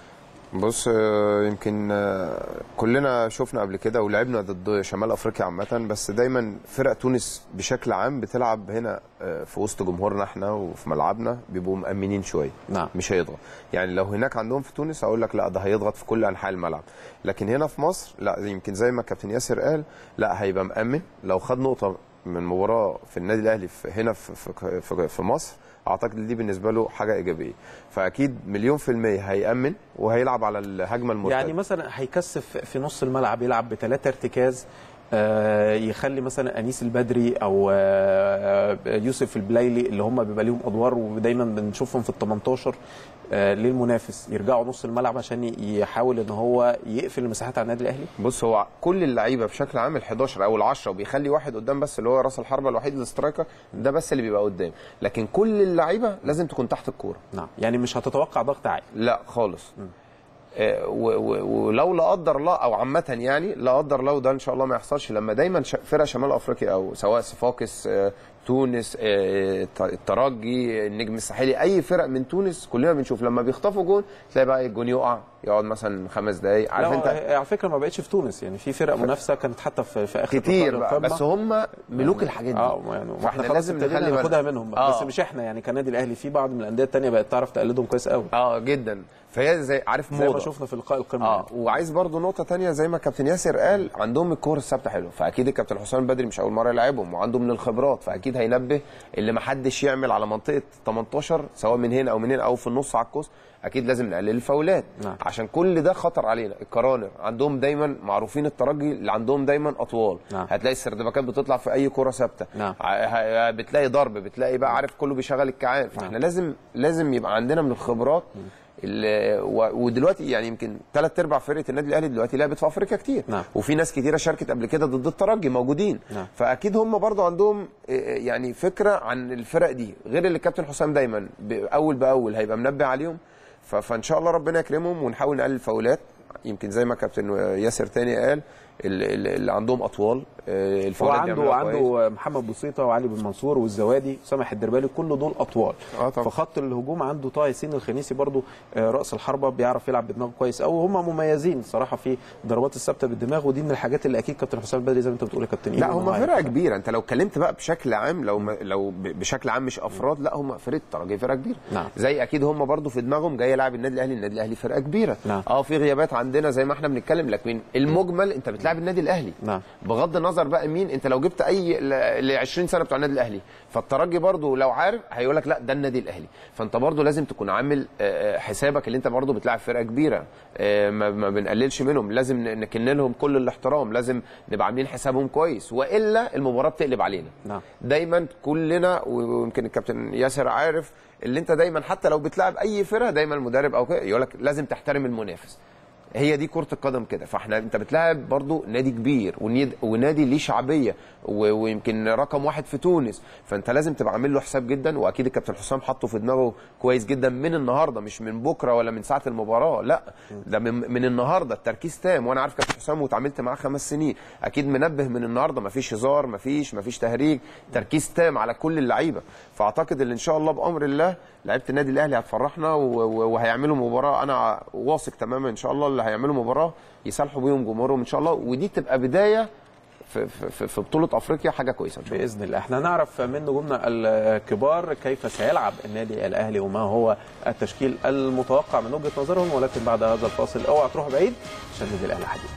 بص آه، يمكن آه، كلنا شفنا قبل كده ولعبنا ضد شمال افريقيا عامه بس دايما فرق تونس بشكل عام بتلعب هنا آه، في وسط جمهورنا احنا وفي ملعبنا بيبقوا مأمنين شويه نعم. مش هيضغط يعني لو هناك عندهم في تونس اقول لك لا ده هيضغط في كل انحاء الملعب لكن هنا في مصر لا يمكن زي ما كابتن ياسر قال لا هيبقى مأمن لو خد نقطه من مباراه في النادي الاهلي في هنا في في, في, في مصر اعتقد دي بالنسبه له حاجه ايجابيه فاكيد مليون في الميه هيامن وهيلعب على الهجمه المرتده يعني مثلا هيكثف في نص الملعب يلعب بثلاثه ارتكاز آه، يخلي مثلا انيس البدري او آه، يوسف البلايلي اللي هم بيبقى ليهم ادوار ودايما بنشوفهم في ال 18 آه، للمنافس يرجعوا نص الملعب عشان يحاول ان هو يقفل المساحات على النادي الاهلي بص هو كل اللعيبه بشكل عام ال 11 او ال 10 وبيخلي واحد قدام بس اللي هو راس الحربه الوحيد السترايكر ده بس اللي بيبقى قدام لكن كل اللعيبه لازم تكون تحت الكوره نعم يعني مش هتتوقع ضغط عالي لا خالص آه، و- و- ولو لا قدر الله او عامه يعني لا قدر الله وده ان شاء الله ما يحصلش لما دايما ش- فرق شمال افريقيا او سواء صفاقس آه، تونس آه، الت- الترجي النجم الساحلي اي فرق من تونس كلنا بنشوف لما بيخطفوا جون تلاقي بقى الجون يقع يقعد مثلا خمس دقايق عارف لا انت هي- على فكره ما بقتش في تونس يعني في فرق منافسه كانت حتى في, في اخر كتير بطولة بقى القمة. بس هم ملوك الحاجات دي اه يعني فاحنا واحنا لازم لازم نخلي نخلي بالنا. ناخدها منهم بس آه. مش احنا يعني كنادي الاهلي في بعض من الانديه الثانيه بقت تعرف تقلدهم كويس قوي اه جدا فهي زي عارف زي ما موضه شفنا في لقاء القمه اه وعايز برضو نقطه تانية زي ما كابتن ياسر قال عندهم الكور الثابته حلو فاكيد الكابتن حسام بدري مش اول مره يلعبهم وعنده من الخبرات فاكيد هينبه اللي ما حدش يعمل على منطقه 18 سواء من هنا او من هنا او في النص على القوس اكيد لازم نقلل الفاولات نعم. عشان كل ده خطر علينا الكرانر عندهم دايما معروفين الترجي اللي عندهم دايما اطوال نعم. هتلاقي السردباكات بتطلع في اي كره ثابته نعم. ع- ه- بتلاقي ضرب بتلاقي بقى عارف كله بيشغل الكعان فاحنا لازم لازم يبقى عندنا من الخبرات ال- و- ودلوقتي يعني يمكن ثلاث ارباع فرقه النادي الاهلي دلوقتي لعبت في افريقيا كتير نعم. وفي ناس كتيره شاركت قبل كده ضد الترجي موجودين نعم. فاكيد هم برضو عندهم آه، يعني فكره عن الفرق دي غير اللي الكابتن حسام دايما ب- اول باول هيبقى منبه عليهم ف- فان شاء الله ربنا يكرمهم ونحاول نقلل الفاولات يمكن زي ما كابتن ياسر تاني قال ال- ال- اللي عندهم اطوال آه، هو الفاولات عنده بيعملوها كويس. عنده محمد بوسيطه وعلي بن منصور والزوادي وسامح الدربالي كل دول اطوال آه طبعا. في خط الهجوم عنده طه ياسين الخنيسي برضو آه، راس الحربه بيعرف يلعب بدماغه كويس قوي وهم مميزين صراحه في ضربات الثابته بالدماغ ودي من الحاجات اللي اكيد كابتن حسام بدري زي ما انت بتقول يا كابتن لا إيمن هم وعارف. فرقه كبيره انت لو اتكلمت بقى بشكل عام لو ما لو ب- بشكل عام مش افراد لا هم فرقه الترجي فرقه كبيره نعم. زي اكيد هم برضو في دماغهم جاي يلعب النادي الاهلي النادي الاهلي فرقه كبيره نعم. اه في غيابات عندنا زي ما احنا بنتكلم لكن المجمل انت بتلعب النادي الاهلي نعم. بغض النظر بقى مين انت لو جبت اي ل 20 سنه بتوع النادي الاهلي فالترجي برضو لو عارف هيقول لك لا ده النادي الاهلي فانت برضو لازم تكون عامل آه، آه، حسابك اللي انت برضو بتلعب فرقه كبيره آه، ما ما بنقللش منهم لازم ن- نكن لهم كل الاحترام لازم نبقى عاملين حسابهم كويس والا المباراه بتقلب علينا نعم. دايما كلنا ويمكن الكابتن ياسر عارف اللي انت دايما حتى لو بتلعب اي فرقه دايما المدرب او كده يقول لك لازم تحترم المنافس هي دي كره القدم كده فاحنا انت بتلاعب برضو نادي كبير ونيد- ونادي ليه شعبيه و- ويمكن رقم واحد في تونس فانت لازم تبقى عامل له حساب جدا واكيد الكابتن حسام حطه في دماغه كويس جدا من النهارده مش من بكره ولا من ساعه المباراه لا ده من, من النهارده التركيز تام وانا عارف كابتن حسام واتعاملت معاه خمس سنين اكيد منبه من النهارده مفيش هزار مفيش مفيش تهريج تركيز تام على كل اللعيبه فاعتقد ان ان شاء الله بامر الله لعيبه النادي الاهلي هتفرحنا و- و- وهيعملوا مباراه انا واثق تماما ان شاء الله اللي هيعملوا مباراه يصالحوا بيهم جمهورهم ان شاء الله ودي تبقى بدايه في, في, في بطوله افريقيا حاجه كويسه ان شاء الله باذن الله احنا نعرف من نجومنا الكبار كيف سيلعب النادي الاهلي وما هو التشكيل المتوقع من وجهه نظرهم ولكن بعد هذا الفاصل اوعى تروحوا بعيد عشان النادي الاهلي حديث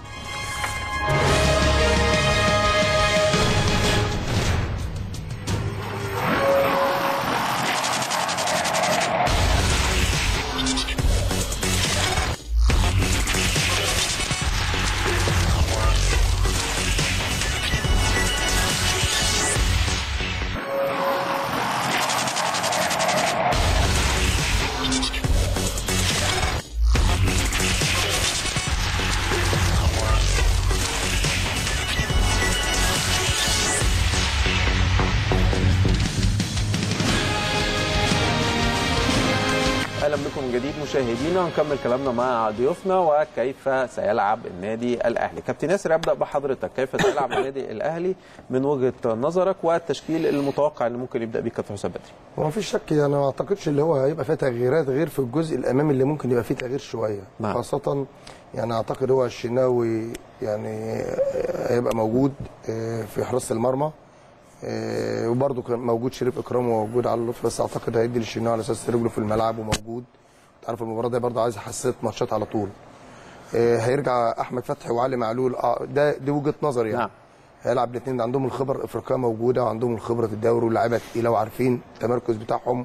اهلا بكم من جديد مشاهدينا ونكمل كلامنا مع ضيوفنا وكيف سيلعب النادي الاهلي كابتن ياسر ابدا بحضرتك كيف سيلعب النادي الاهلي من وجهه نظرك والتشكيل المتوقع اللي ممكن يبدا بيه كابتن حسام بدري هو ما فيش شك يعني ما اعتقدش اللي هو هيبقى فيه تغييرات غير في الجزء الامامي اللي ممكن يبقى فيه تغيير شويه نعم. خاصه يعني اعتقد هو الشناوي يعني هيبقى موجود آه، في حراسه المرمى آه، وبرده كان موجود شريف اكرام وموجود على اللطف بس اعتقد هيدي للشناوي على اساس رجله في الملعب وموجود انت عارف المباراه دي برده عايز حساسيه ماتشات على طول آه، هيرجع احمد فتحي وعلي معلول اه ده دي وجهه نظري يعني نعم. هيلعب الاثنين عندهم الخبره الافريقيه موجوده وعندهم الخبره في الدوري واللعيبه تقيله وعارفين التمركز بتاعهم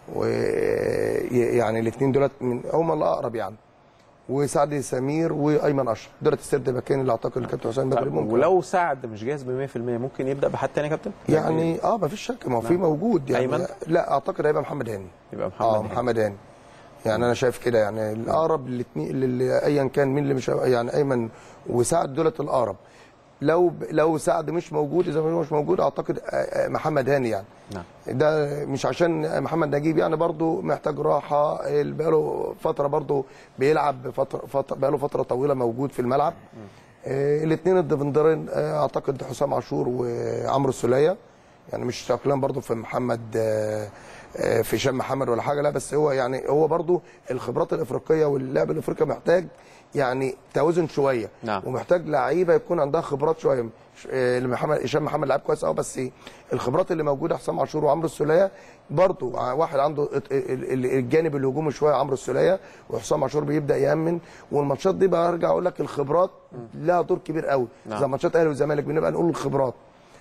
ويعني الاثنين دولت من هم الاقرب يعني وسعد سمير وايمن اشرف دولت السرد باكين اللي اعتقد الكابتن حسام بدري ممكن ولو سعد مش جاهز ب 100% ممكن يبدا بحد تاني يا كابتن يعني اه ما فيش شك ما هو في موجود يعني أيمن؟ لا اعتقد هيبقى محمد هاني يبقى محمد اه هاني. محمد هاني يعني انا شايف كده يعني الاقرب للاثنين اللي ايا كان مين اللي مش يعني ايمن وسعد دولت الاقرب لو لو سعد مش موجود اذا هو مش موجود اعتقد آه، آه، محمد هاني يعني نعم ده مش عشان محمد نجيب يعني برضو محتاج راحه بقاله فتره برضو بيلعب فتره فتره بقاله فتره طويله موجود في الملعب الاثنين الديفندرين آه، اعتقد حسام عاشور وعمرو السوليه يعني مش تقليلا برضو في محمد آه، آه، في هشام محمد ولا حاجه لا بس هو يعني هو برضو الخبرات الافريقيه واللعب الافريقي محتاج يعني توازن شويه نعم. ومحتاج لعيبه يكون عندها خبرات شويه ش- آه، محمد هشام محمد لعيب كويس قوي بس الخبرات اللي موجوده حسام عاشور وعمرو السوليه برضو ع- واحد عنده ات- ال- ال- الجانب الهجومي شويه عمرو السوليه وحسام عاشور بيبدا يامن والماتشات دي بقى ارجع اقول لك الخبرات لها دور كبير قوي نعم. زي ماتشات الاهلي والزمالك بنبقى نقول الخبرات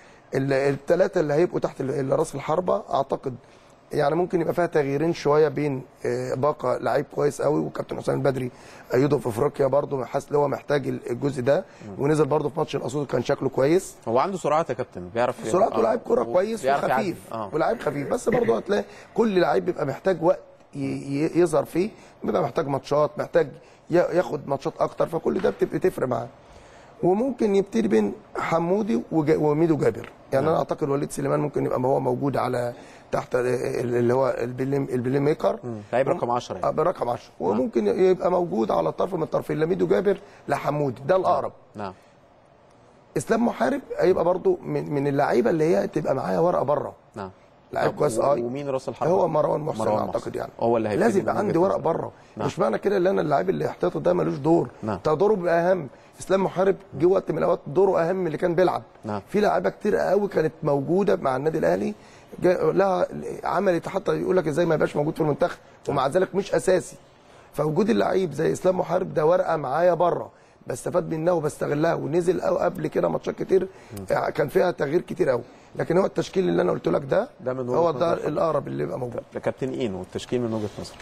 الثلاثه اللي هيبقوا تحت ال- ال- راس الحربه اعتقد يعني ممكن يبقى فيها تغييرين شويه بين آه، باقه لعيب كويس قوي وكابتن حسام البدري ايده في افريقيا برضه حاسس ان هو محتاج ال- الجزء ده ونزل برضه في ماتش الاسود كان شكله كويس هو عنده سرعات يا كابتن بيعرف سرعته آه. لعيب كوره كويس بيعرف وخفيف يعدي. اه ولاعيب خفيف بس برضه هتلاقي كل لعيب بيبقى محتاج وقت ي- ي- يظهر فيه بيبقى محتاج ماتشات محتاج ي- ياخد ماتشات اكتر فكل ده بتبقى تفرق معاه وممكن يبتدي بين حمودي وجا- وميدو جابر يعني انا اعتقد وليد سليمان ممكن يبقى هو موجود على تحت ال- اللي هو البلي البلي ميكر لعيب رقم 10 آه، يعني برقم 10 وممكن يبقى موجود على الطرف من الطرفين لا ميدو جابر لا حمودي ده الاقرب نعم اسلام محارب هيبقى برضو من من اللعيبه اللي هي تبقى معايا ورقه بره نعم لعيب طب كويس و- اه ومين راس الحربة؟ هو مروان محسن مروان اعتقد محسن. يعني هو اللي هيبتدي لازم يبقى من عندي وجهة ورق نظرك. بره نعم. مش معنى كده ان انا اللاعب اللي احتياطي ده ملوش دور نعم. ده دوره بيبقى اهم اسلام محارب جه وقت من الاوقات دوره اهم من اللي كان بيلعب نعم. في لعيبه كتير قوي كانت موجوده مع النادي الاهلي جا- لها عملت حتى يقول لك ازاي ما يبقاش موجود في المنتخب ومع ذلك مش اساسي فوجود اللعيب زي اسلام محارب ده ورقه معايا بره بستفاد منها وبستغلها ونزل أو قبل كده ماتشات كتير يعني كان فيها تغيير كتير قوي لكن هو التشكيل اللي انا قلت لك ده, ده من هو وجهة ده نظر الاقرب اللي يبقى موجود كابتن اينو التشكيل من وجهه نظرك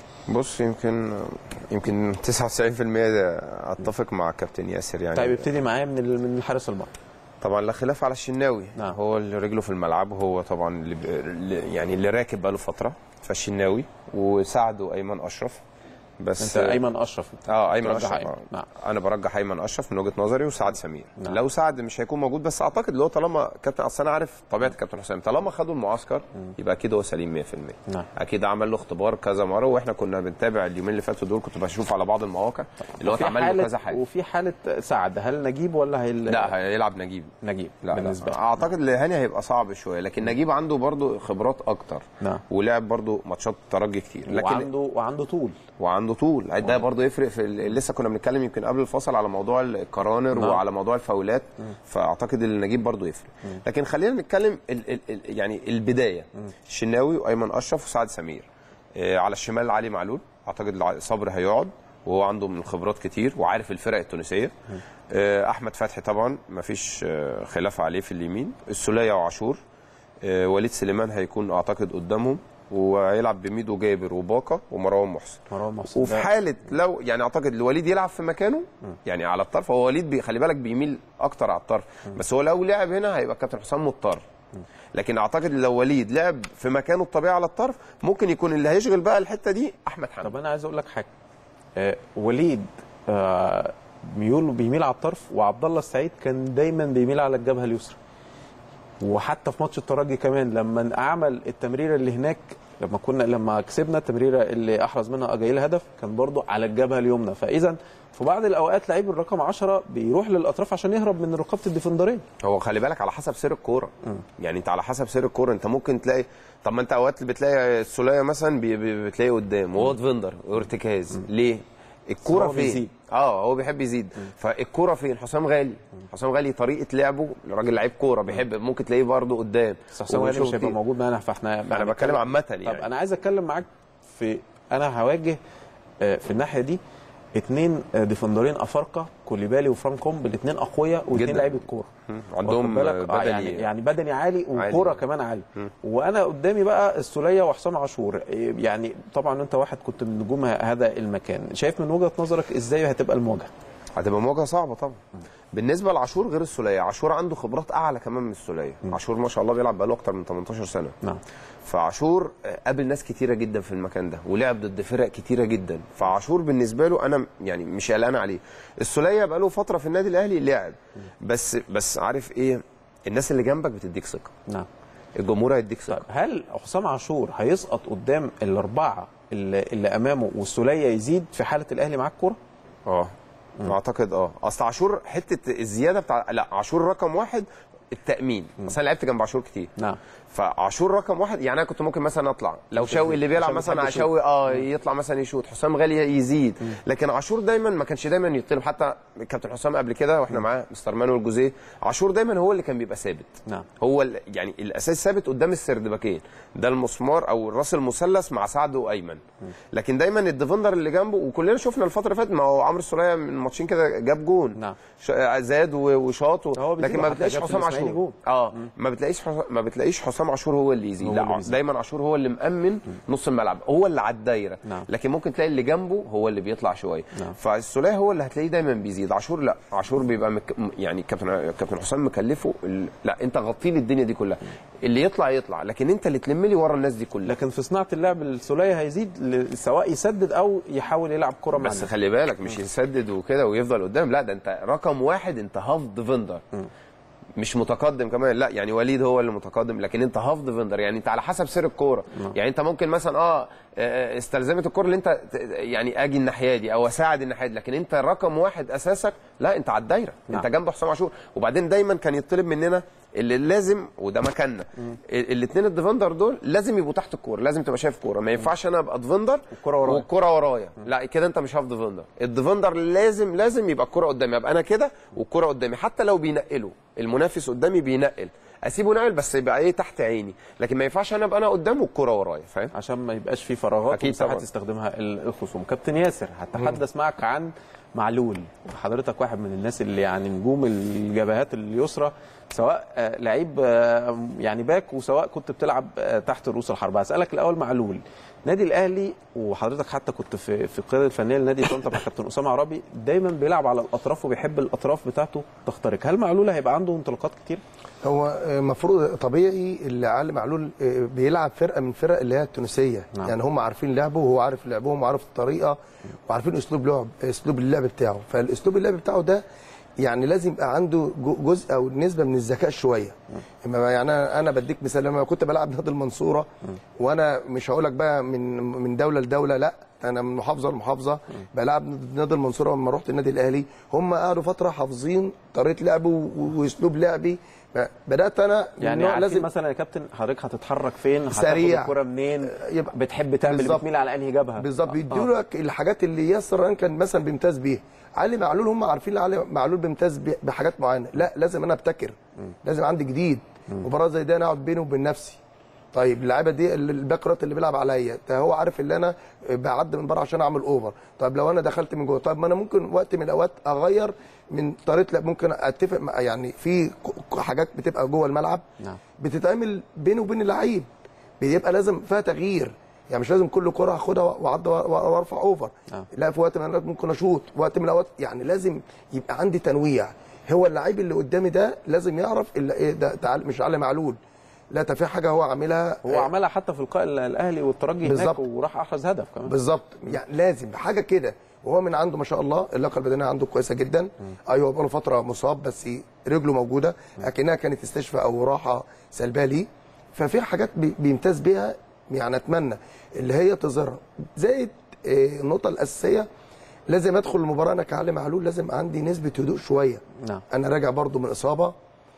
بص يمكن يمكن 99% ده اتفق مع كابتن ياسر يعني طيب ابتدي معايا من ال- من حارس المرمى طبعا لا خلاف على الشناوي نعم. هو اللي رجله في الملعب هو طبعا اللي ب- اللي- يعني اللي راكب بقاله فتره فالشناوي وساعده ايمن اشرف بس انت ايمن اشرف اه ايمن ترجح اشرف أيمن. آه. نعم انا برجح ايمن اشرف من وجهه نظري وسعد سمير نعم. لو سعد مش هيكون موجود بس اعتقد اللي هو طالما كابتن اصل انا عارف طبيعه كابتن حسام طالما خدوا المعسكر يبقى اكيد هو سليم 100% نعم. اكيد عمل له اختبار كذا مره واحنا كنا بنتابع اليومين اللي فاتوا دول كنت بشوف على بعض المواقع اللي هو في اتعمل له كذا حاله حاجه وفي حاله سعد هل نجيب ولا هي لا هيلعب نجيب نجيب لا بالنسبه لا. لي اعتقد لهاني هيبقى صعب شويه لكن نجيب عنده برضه خبرات اكتر نعم. ولعب برضه ماتشات ترجي كتير لكن وعنده وعنده طول وعنده طول ده برضه يفرق في ال- لسه كنا بنتكلم يمكن قبل الفصل على موضوع الكرانر نعم. وعلى موضوع الفاولات فاعتقد ان نجيب برضه يفرق لكن خلينا نتكلم ال ال ال يعني البدايه الشناوي وايمن اشرف وسعد سمير آه، على الشمال علي معلول اعتقد الع- صبري هيقعد وهو عنده من الخبرات كتير وعارف الفرق التونسيه آه، احمد فتحي طبعا مفيش آه، خلاف عليه في اليمين السوليه وعاشور آه، وليد سليمان هيكون اعتقد قدامهم وهيلعب بميدو جابر وباكا ومروان محسن مروان محسن وفي ده- حاله لو يعني اعتقد الوليد يلعب في مكانه يعني على الطرف هو وليد بي خلي بالك بيميل اكتر على الطرف بس هو لو لعب هنا هيبقى كابتن حسام مضطر لكن اعتقد لو وليد لعب في مكانه الطبيعي على الطرف ممكن يكون اللي هيشغل بقى الحته دي احمد حمدي طب انا عايز اقول لك حاجه آه وليد آه ميول بيميل على الطرف وعبد الله السعيد كان دايما بيميل على الجبهه اليسرى وحتى في ماتش الترجي كمان لما عمل التمريره اللي هناك لما كنا لما كسبنا التمريره اللي احرز منها اجايل هدف كان برضو على الجبهه اليمنى فاذا في بعض الاوقات لعيب الرقم 10 بيروح للاطراف عشان يهرب من رقابه الديفندرين هو خلي بالك على حسب سير الكوره يعني انت على حسب سير الكوره انت ممكن تلاقي طب ما انت اوقات بتلاقي السوليه مثلا بي بي بتلاقيه قدام وهو ديفندر وارتكاز ليه الكوره هو فين بيزيد. اه هو بيحب يزيد فالكوره فين حسام غالي حسام غالي طريقه لعبه راجل لعيب كوره بيحب ممكن تلاقيه برده قدام بس حسام غالي مش وبنشوف هيبقى كتير. موجود معانا فاحنا انا بتكلم عامه طب يعني انا عايز اتكلم معاك في انا هواجه آه، في الناحيه دي اثنين ديفندرين افارقه كوليبالي وفرانكوم الاثنين اقوياء واثنين جدا. لعيبه كوره عندهم واخد بالك؟ آه، بدني يعني يعني بدني عالي وكوره عالي. كمان عالي وانا قدامي بقى السوليه وحسام عاشور إيه، يعني طبعا انت واحد كنت من نجوم هذا المكان شايف من وجهه نظرك ازاي هتبقى المواجهه هتبقى مواجهه صعبه طبعا بالنسبه لعاشور غير السوليه عاشور عنده خبرات اعلى كمان من السوليه عاشور ما شاء الله بيلعب بقاله اكتر من 18 سنه نعم فعاشور قابل ناس كتيره جدا في المكان ده ولعب ضد فرق كتيره جدا فعاشور بالنسبه له انا يعني مش قلقان عليه السوليه بقاله فتره في النادي الاهلي لعب بس بس عارف ايه الناس اللي جنبك بتديك ثقه نعم الجمهور هيديك ثقه طيب هل حسام عاشور هيسقط قدام الاربعه اللي, اللي امامه والسوليه يزيد في حاله الاهلي معاه الكوره اه اعتقد اه اصل عاشور حته الزياده بتاع لا عاشور رقم واحد التامين اصل انا لعبت جنب عاشور كتير نعم فعاشور رقم واحد يعني انا كنت ممكن مثلا اطلع لو شوقي اللي بيلعب عشان مثلا بتحب شوقي اه يطلع مثلا يشوط حسام غالي يزيد لكن عاشور دايما ما كانش دايما يطلب حتى كابتن حسام قبل كده واحنا معاه مستر مانويل جوزيه عاشور دايما هو اللي كان بيبقى ثابت نعم. هو ال- يعني الاساس ثابت قدام السردباكين ده المسمار او الراس المثلث مع سعد وايمن لكن دايما الديفندر اللي جنبه وكلنا شفنا الفتره اللي فاتت ما هو عمرو السوليه من ماتشين كده جاب جون نعم. ش- زاد و- وشاط و... هو بيزيد لكن ما حتى بتلاقيش جاب في حسام الإسماعيلي عاشور جون. اه ما بتلاقيش حسام ما بتلاقيش حسام عاشور هو اللي يزيد هو لا اللي بيزيد. دايما عاشور هو اللي مأمن نص الملعب هو اللي على الدايره نعم. لكن ممكن تلاقي اللي جنبه هو اللي بيطلع شويه نعم. فالسوليه هو اللي هتلاقيه دايما بيزيد عاشور لا عاشور بيبقى مك... يعني كابتن كابتن حسام مكلفه ال... لا انت غطي لي الدنيا دي كلها اللي يطلع يطلع لكن انت اللي تلم لي ورا الناس دي كلها لكن في صناعه اللعب السوليه هيزيد ل- سواء يسدد او يحاول يلعب كره مع بس الناس. خلي بالك مش يسدد وكده ويفضل قدام لا ده انت رقم واحد انت هاف ديفندر مش متقدم كمان لا يعني وليد هو اللي متقدم لكن انت هاف ديفندر يعني انت على حسب سير الكوره يعني انت ممكن مثلا اه آه، استلزمت الكوره اللي انت ت- يعني اجي الناحيه دي او اساعد الناحيه دي لكن انت رقم واحد اساسك لا انت على الدايره نعم. انت جنب حسام عاشور وبعدين دايما كان يطلب مننا اللي لازم وده مكاننا الاثنين الديفندر دول لازم يبقوا تحت الكوره لازم تبقى شايف كوره ما ينفعش انا ابقى ديفندر والكرة ورايا. والكرة ورايا لا كده انت مش هاف ديفندر الديفندر لازم لازم يبقى الكرة قدامي ابقى انا كده والكرة قدامي حتى لو بينقلوا المنافس قدامي بينقل اسيبه نقل بس يبقى ايه تحت عيني لكن ما ينفعش انا ابقى انا قدامه والكرة ورايا فاهم عشان ما يبقاش في فراغات أكيد ومساحه طبعاً. تستخدمها ال- الخصوم كابتن ياسر هتحدث معك عن معلول حضرتك واحد من الناس اللي يعني نجوم الجبهات اليسرى سواء آه، لعيب آه، يعني باك وسواء كنت بتلعب آه، تحت رؤوس الحرب هسالك الاول معلول نادي الاهلي وحضرتك حتى كنت في في القياده الفنيه لنادي طنطا مع كابتن اسامه عرابي دايما بيلعب على الاطراف وبيحب الاطراف بتاعته تخترق هل معلول هيبقى عنده انطلاقات كتير هو المفروض طبيعي اللي علي معلول آه، بيلعب فرقه من فرق اللي هي التونسيه نعم. يعني هم عارفين لعبه وهو عارف لعبهم وعارف الطريقه وعارفين اسلوب لعب اسلوب اللعب بتاعه فالاسلوب اللعب بتاعه ده يعني لازم يبقى عنده جو- جزء او نسبه من الذكاء شويه إما يعني انا انا بديك مثال لما كنت بلعب نادي المنصوره وانا مش هقول لك بقى من من دوله لدوله لا انا من محافظه لمحافظه بلعب نادي المنصوره لما رحت النادي الاهلي هم قعدوا فتره حافظين طريقه لعبي و- واسلوب لعبي بدات انا من يعني نوع لازم مثلا يا كابتن حضرتك هتتحرك فين هتاخد سريع. الكره منين يبقى- بتحب تعمل بالظبط. بتميل على انهي جبهه بالظبط آه. بيدوا لك الحاجات اللي ياسر ران كان مثلا بيمتاز بيها علي معلول هم عارفين ان علي معلول بيمتاز ب- بحاجات معينه لا لازم انا ابتكر لازم عندي جديد مباراه زي دي انا اقعد بيني وبين نفسي طيب اللعيبه دي ال- الباك رايت اللي بيلعب عليا ده هو عارف ان انا بعد من بره عشان اعمل اوفر طيب لو انا دخلت من جوه طيب ما انا ممكن وقت من الاوقات اغير من طريقه لعب ممكن اتفق مع يعني في ك- حاجات بتبقى جوه الملعب نعم. بتتعمل بيني وبين اللعيب بيبقى لازم فيها تغيير يعني مش لازم كل كره اخدها واعدي وارفع اوفر آه. لا في وقت من الاوقات ممكن اشوط وقت من الاوقات يعني لازم يبقى عندي تنويع هو اللعيب اللي قدامي ده لازم يعرف اللي ايه ده تعال مش علي معلول لا ده في حاجه هو عاملها هو عملها حتى في لقاء ال- الاهلي والترجي هناك بالظبط. وراح احرز هدف كمان بالظبط يعني لازم حاجه كده وهو من عنده ما شاء الله اللياقه البدنيه عنده كويسه جدا ايوه بقاله فتره مصاب بس رجله موجوده اكنها كانت استشفاء او راحه سلبيه ليه ففي حاجات بي- بيمتاز بيها يعني اتمنى اللي هي تظهرها زائد آه، النقطه الاساسيه لازم ادخل المباراه انا كعلي معلول لازم عندي نسبه هدوء شويه نعم. انا راجع برضو من اصابه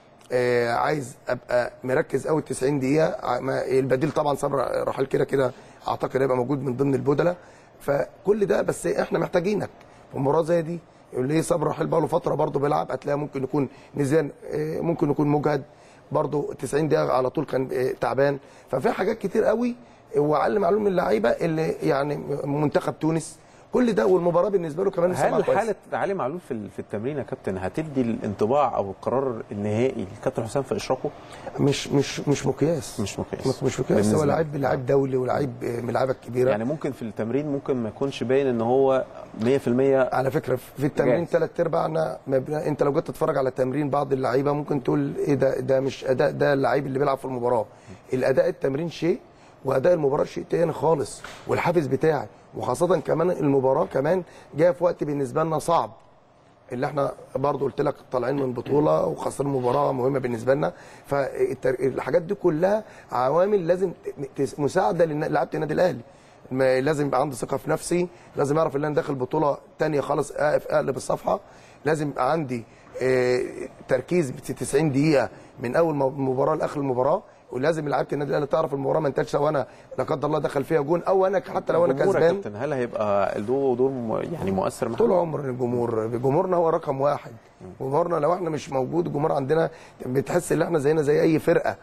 آه عايز ابقى مركز قوي 90 دقيقه ع- ما- البديل طبعا صبر رحيل كده كده اعتقد هيبقى موجود من ضمن البدله فكل ده بس احنا محتاجينك في مباراه زي دي اللي هي صبر رحيل بقى له فتره برضه بيلعب هتلاقيه ممكن يكون نزان آه، ممكن يكون مجهد برضه 90 دقيقه على طول كان آه، تعبان ففي حاجات كتير قوي وعلي معلوم من اللعيبه اللي يعني منتخب تونس كل ده والمباراه بالنسبه له كمان سمعها هل كويس. حاله علي معلول في ال- في التمرين يا كابتن هتدي الانطباع او القرار النهائي لكابتن حسام في اشراكه مش مش مش مقياس مش مقياس. مش, مش مقياس هو بالنسبة- لعيب لعيب دولي ولعيب من اللعيبه الكبيره يعني ممكن في التمرين ممكن ما يكونش باين ان هو 100% على فكره في التمرين جاهز. ثلاث ارباعنا ما بن- انت لو جيت تتفرج على تمرين بعض اللعيبه ممكن تقول ايه ده ده مش اداء ده اللعيب اللي بيلعب في المباراه الاداء التمرين شيء واداء المباراه شيء تاني خالص والحافز بتاعي وخاصه كمان المباراه كمان جايه في وقت بالنسبه لنا صعب اللي احنا برضو قلت لك طالعين من بطوله وخاصه مباراه مهمه بالنسبه لنا فالحاجات دي كلها عوامل لازم ت- مساعده للعيبه النادي الاهلي ما- لازم يبقى عندي ثقه في نفسي لازم اعرف ان انا داخل بطوله تانية خالص اقف اقلب الصفحه لازم يبقى عندي آه، تركيز ب 90 دقيقه من اول م- مباراه لاخر المباراه ولازم لعيبه النادي الاهلي تعرف المباراه ما انتهتش لو انا لا قدر الله دخل فيها جون او انا حتى لو انا الجمهور يا كسبان كابتن هل هيبقى له دور م- يعني مؤثر معانا؟ طول عمر الجمهور جمهورنا هو رقم واحد جمهورنا لو احنا مش موجود الجمهور عندنا بتحس ان احنا زينا زي اي فرقه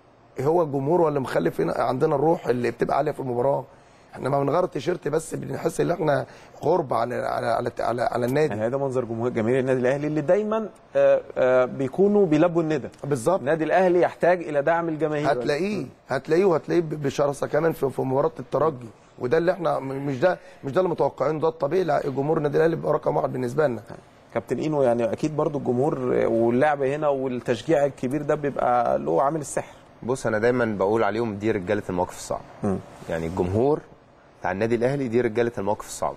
هو الجمهور ولا مخلف هنا عندنا الروح اللي بتبقى عاليه في المباراه احنا ما بنغير التيشيرت بس بنحس ان احنا غربه على على على, على, على النادي يعني هذا منظر جمهور جماهير النادي الاهلي اللي دايما آه، آه، بيكونوا بيلبوا الندى بالظبط النادي الاهلي يحتاج الى دعم الجماهير هتلاقيه هتلاقيه وهتلاقيه ب- بشراسه كمان في, في مباراه الترجي وده اللي احنا م- مش ده مش ده اللي متوقعينه ده الطبيعي لا الجمهور النادي الاهلي بيبقى رقم واحد بالنسبه لنا كابتن اينو يعني اكيد برضو الجمهور واللعب هنا والتشجيع الكبير ده بيبقى له عامل السحر بص انا دايما بقول عليهم دي رجاله المواقف الصعبه يعني الجمهور بتاع النادي الاهلي دي رجاله المواقف الصعبه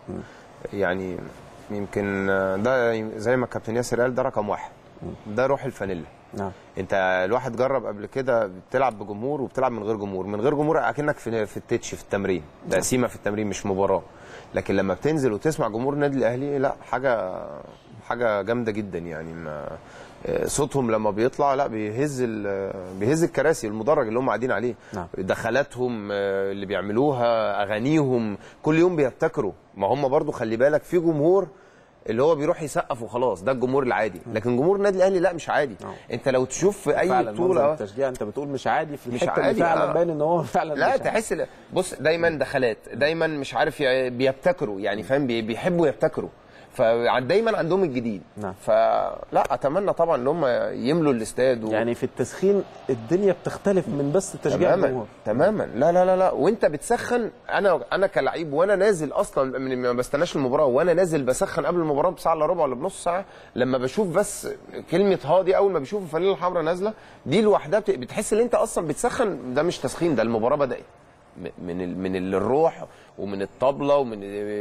يعني يمكن ده زي ما الكابتن ياسر قال ده رقم واحد ده روح الفانيلا نعم انت الواحد جرب قبل كده بتلعب بجمهور وبتلعب من غير جمهور من غير جمهور اكنك في في التتش في التمرين تقسيمه في التمرين مش مباراه لكن لما بتنزل وتسمع جمهور النادي الاهلي لا حاجه حاجه جامده جدا يعني ما اه، صوتهم لما بيطلع لا بيهز ال- بيهز الكراسي المدرج اللي هم قاعدين عليه نعم. دخلاتهم اه، اللي بيعملوها اغانيهم كل يوم بيبتكروا ما هم برضو خلي بالك في جمهور اللي هو بيروح يسقف وخلاص ده الجمهور العادي لكن جمهور النادي الاهلي لا مش عادي نعم. انت لو تشوف في اي فعلا منظر بطوله التشجيع انت بتقول مش عادي في مش الحته اللي عادي، فعلا آه. باين ان هو فعلا لا مش عادي. تحس لا- بص دايما دخلات دايما مش عارف ي- بيبتكروا يعني فاهم بي- بيحبوا يبتكروا فدايما عندهم الجديد نعم. فلا اتمنى طبعا ان هم يملوا الاستاد و... يعني في التسخين الدنيا بتختلف من بس تشجيع تماما الجمهور تماما لا لا لا لا وانت بتسخن انا انا كلعيب وانا نازل اصلا من ما بستناش المباراه وانا نازل بسخن قبل المباراه بساعه الا ربع ولا بنص ساعه لما بشوف بس كلمه هادي اول ما بشوف الفانيله الحمراء نازله دي لوحدها بت- بتحس ان انت اصلا بتسخن ده مش تسخين ده المباراه بدات م- من ال- من ال- الروح ومن الطبله ومن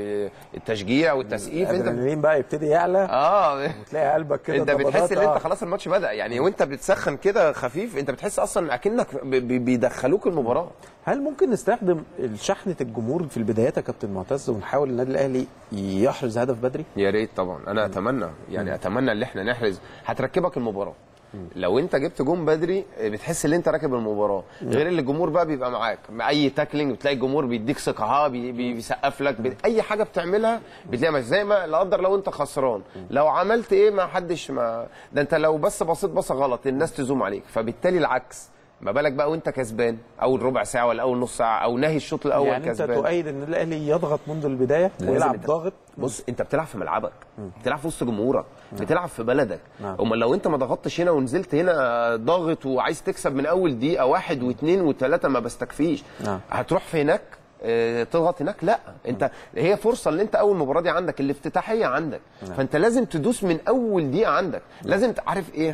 التشجيع والتسقيف انت الادرينالين بقى يبتدي يعلى اه وتلاقي قلبك كده انت بتحس ضربات، ان انت آه. خلاص الماتش بدا يعني وانت بتسخن كده خفيف انت بتحس اصلا اكنك ب- ب- بيدخلوك المباراه هل ممكن نستخدم شحنه الجمهور في البدايات يا كابتن معتز ونحاول النادي الاهلي يحرز هدف بدري؟ يا ريت طبعا انا اتمنى يعني اتمنى ان احنا نحرز هتركبك المباراه لو انت جبت جون بدري بتحس ان انت راكب المباراه غير اللي الجمهور بقى بيبقى معاك مع اي تاكلينج بتلاقي الجمهور بيديك ثقه ها بي- بي- بيسقف لك بي- اي حاجه بتعملها بتلاقي مش زي ما لا قدر لو انت خسران لو عملت ايه ما حدش ما ده انت لو بس بصيت بصه غلط الناس تزوم عليك فبالتالي العكس ما بالك بقى وانت كسبان اول ربع ساعه ولا اول نص ساعه او ناهي الشوط الاول يعني انت كسبان تؤيد ان النادي الاهلي يضغط منذ البدايه لازم ويلعب انت- ضاغط بص انت بتلعب في ملعبك بتلعب في وسط جمهورك بتلعب في بلدك نعم. امال لو انت ما ضغطتش هنا ونزلت هنا ضاغط وعايز تكسب من اول دقيقه واحد واثنين وثلاثه ما بستكفيش نعم. هتروح في هناك اه، تضغط هناك لا انت هي فرصه اللي انت اول مباراه دي عندك الافتتاحيه عندك فانت لازم تدوس من اول دقيقه عندك لازم ت- عارف ايه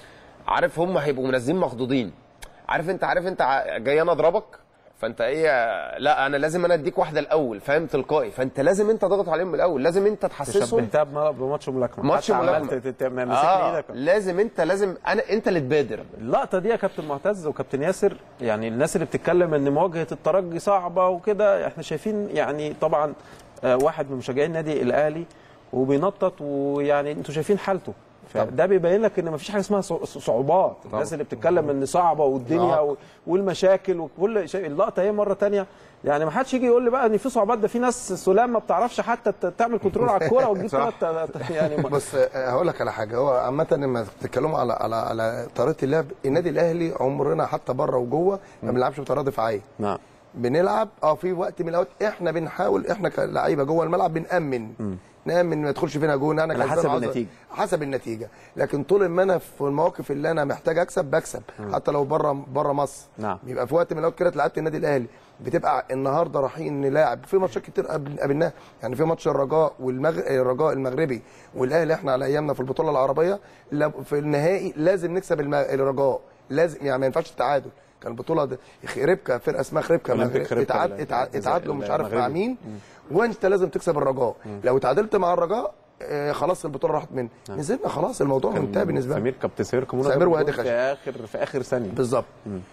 عارف هم هيبقوا منزلين مخضوضين عارف انت عارف انت ع- جاي انا اضربك فانت ايه لا انا لازم انا اديك واحده الاول فاهم تلقائي فانت لازم انت تضغط عليهم من الاول لازم انت تحسسهم شبهتها بم- بماتش ملاكمه ماتش حتى عمال ملاكمة. ت- ت- ماسكني آه ايدك لازم انت لازم انا انت اللي تبادر اللقطه دي يا كابتن معتز وكابتن ياسر يعني الناس اللي بتتكلم ان مواجهه الترجي صعبه وكده احنا شايفين يعني طبعا آه، واحد من مشجعين النادي الاهلي وبينطط ويعني انتوا شايفين حالته فده بيبين لك ان مفيش حاجه اسمها صع- صعوبات الناس اللي بتتكلم ان صعبه والدنيا و- والمشاكل وكل شيء اللقطه هي مره تانية يعني ما حدش يجي يقول لي بقى ان في صعوبات ده في ناس سلام ما بتعرفش حتى ت- تعمل كنترول على الكوره وتجيب صح. ثلاث يعني ما- بص آه، هقول لك على حاجه هو عامه لما بتتكلموا على على على طريقه اللعب النادي الاهلي عمرنا حتى بره وجوه ما بنلعبش بطريقه دفاعيه نعم بنلعب اه في وقت من الاوقات احنا بنحاول احنا كلعيبه جوه الملعب بنامن نامن ما يدخلش فينا جون انا على كسبان حسب عاوز- النتيجة. حسب النتيجه لكن طول ما انا في المواقف اللي انا محتاج اكسب بكسب حتى لو بره بره مصر نعم. بيبقى في وقت من الاوقات كده لعيبه النادي الاهلي بتبقى النهارده رايحين نلاعب في ماتشات كتير قابل- قابلناها يعني في ماتش الرجاء والمغ... الرجاء المغربي والاهلي احنا على ايامنا في البطوله العربيه لا- في النهائي لازم نكسب الم... الرجاء لازم يعني ما ينفعش التعادل كان البطوله دي خريبكا فرقه اسمها خريبكا أولمبيك مغرب- خريبكا اتعاد- ال- اتعاد- الجزائر- اتعادلوا مش عارف مع المغربي. مين وانت لازم تكسب الرجاء لو اتعادلت مع الرجاء آه، خلاص البطوله راحت مني نزلنا خلاص الموضوع منتهي بالنسبه لي سمير كابتن سمير كمونه سمير جاب وهادي الجول في اخر في اخر ثانيه بالظبط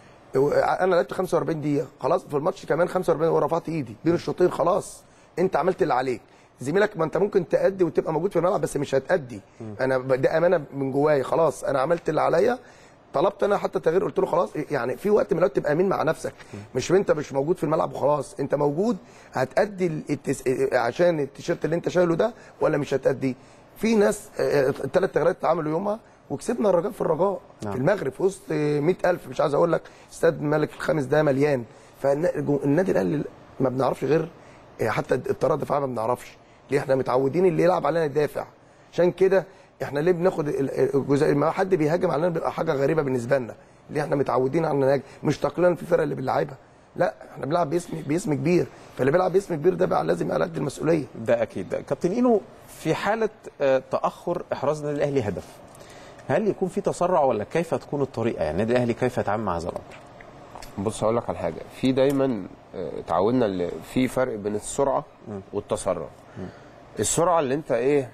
انا لعبت 45 دقيقه خلاص في الماتش كمان 45 ورفعت ايدي بين الشوطين خلاص انت عملت اللي عليك زميلك ما انت ممكن تأدي وتبقى موجود في الملعب بس مش هتأدي انا ب- ده امانه من جوايا خلاص انا عملت اللي عليا طلبت انا حتى تغيير قلت له خلاص يعني في وقت من الاوقات تبقى امين مع نفسك مش انت مش موجود في الملعب وخلاص انت موجود هتأدي التس... عشان التيشيرت اللي انت شايله ده ولا مش هتأدي في ناس الثلاث تغييرات اتعملوا يومها وكسبنا الرجاء في الرجاء نعم. في المغرب في وسط 100000 مش عايز اقول لك استاد ملك الخامس ده مليان فالنادي الاهلي ما بنعرفش غير حتى الطريقه الدفاعيه ما بنعرفش ليه احنا متعودين اللي يلعب علينا يدافع عشان كده احنا ليه بناخد ال- الجزء ما حد بيهاجم علينا بيبقى حاجه غريبه بالنسبه لنا ليه احنا متعودين على نهاجم مش تقليلا في الفرق اللي بنلعبها لا احنا بنلعب باسم باسم كبير فاللي بيلعب باسم كبير ده بقى لازم يبقى قد المسؤوليه ده اكيد كابتن اينو في حاله آه، تاخر احراز النادي الاهلي هدف هل يكون في تسرع ولا كيف تكون الطريقه يعني النادي الاهلي كيف يتعامل مع هذا الامر بص هقول لك على حاجه في دايما آه، اتعودنا اللي في فرق بين السرعه والتسرع السرعه اللي انت ايه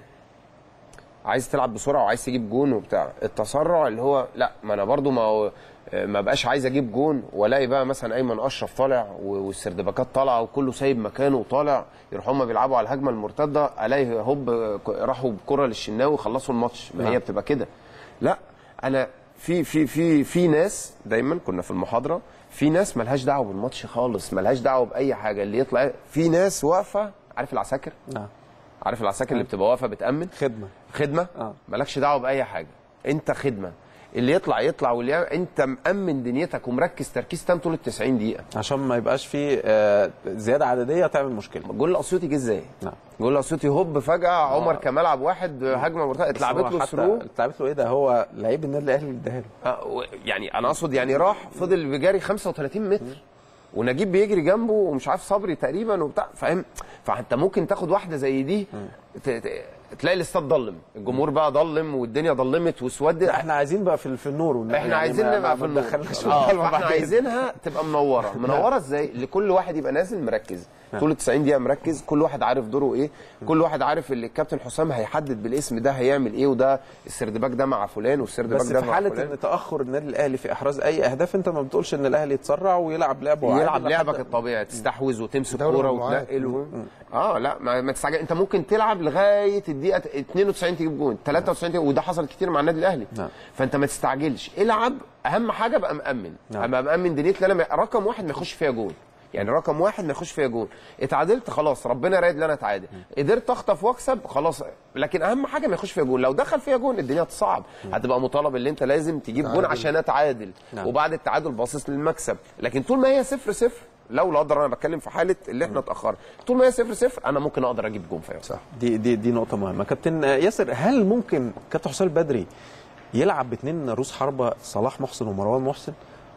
عايز تلعب بسرعه وعايز تجيب جون وبتاع التسرع اللي هو لا ما انا برضو ما هو آه، ما بقاش عايز اجيب جون والاقي بقى مثلا ايمن اشرف طالع و- والسردباكات طالعه وكله سايب مكانه وطالع يروحوا هم بيلعبوا على الهجمه المرتده الاقي هوب آه، راحوا بكره للشناوي خلصوا الماتش ما نعم. هي بتبقى كده لا انا في في في في ناس دايما كنا في المحاضره في ناس ملهاش دعوه بالماتش خالص ملهاش دعوه باي حاجه اللي يطلع في ناس واقفه عارف العساكر نعم عارف العساكر اللي بتبقى واقفه بتامن خدمه خدمه آه. مالكش دعوه باي حاجه انت خدمه اللي يطلع يطلع واللي يعمل- انت مامن دنيتك ومركز تركيز تام طول ال 90 دقيقه عشان ما يبقاش في آه، زياده عدديه تعمل مشكله جول الاسيوطي جه ازاي؟ نعم جول الاسيوطي هوب فجاه عمر كمال واحد هجمه مرتده بس هو اتلعبت له حتى ثرو اتلعبت له ايه ده هو لعيب النادي الاهلي اللي اداها له آه، و- يعني انا اقصد يعني راح فضل بيجري 35 متر ونجيب بيجري جنبه ومش عارف صبري تقريبا وبتاع فاهم فانت ممكن تاخد واحده زي دي ت- ت- تلاقي الاستاد ضلم الجمهور بقى ضلم والدنيا ضلمت واسودت لا، احنا عايزين بقى في في النور والنبي احنا يعني عايزين ما- نبقى ما- في ما النور تدخلناش في اه الضلمة فاحنا بعدين. عايزينها تبقى منوره منوره ازاي لكل واحد يبقى نازل مركز طول ال 90 دقيقه مركز كل واحد عارف دوره ايه كل واحد عارف اللي الكابتن حسام هيحدد بالاسم ده هيعمل ايه وده السردباك ده مع فلان والسردباك بس ده في مع حاله فلان ان تاخر النادي الاهلي في احراز اي اهداف انت ما بتقولش ان الاهلي يتسرع ويلعب لعبه عادي يلعب لحد- لعبك الطبيعي تستحوذ وتمسك دوري كوره المجموعات. وتنقل و... اه لا ما, ما تستعجل انت ممكن تلعب لغايه الدقيقه 92 تجيب جون 93 تجيب... وده حصل كتير مع النادي الاهلي نعم. فانت ما تستعجلش العب اهم حاجه ابقى مامن نعم. ابقى مامن دنيتي لا لا رقم واحد ما يخش فيها جون يعني رقم واحد ما يخش فيها جون اتعادلت خلاص ربنا رايد ان انا اتعادل قدرت اخطف واكسب خلاص لكن اهم حاجه ما يخش فيها جون لو دخل فيها جون الدنيا هتصعب هتبقى مطالب ان انت لازم تجيب جون عشان اتعادل نعم. وبعد التعادل باصص للمكسب لكن طول ما هي صفر صفر لو لا اقدر انا بتكلم في حاله اللي احنا اتاخرنا طول ما هي صفر صفر انا ممكن اقدر اجيب جون فيها صح دي دي دي نقطة مهمة كابتن ياسر هل ممكن كابتن حسام البدري يلعب باثنين رؤوس حربة صلاح محسن ومروان محسن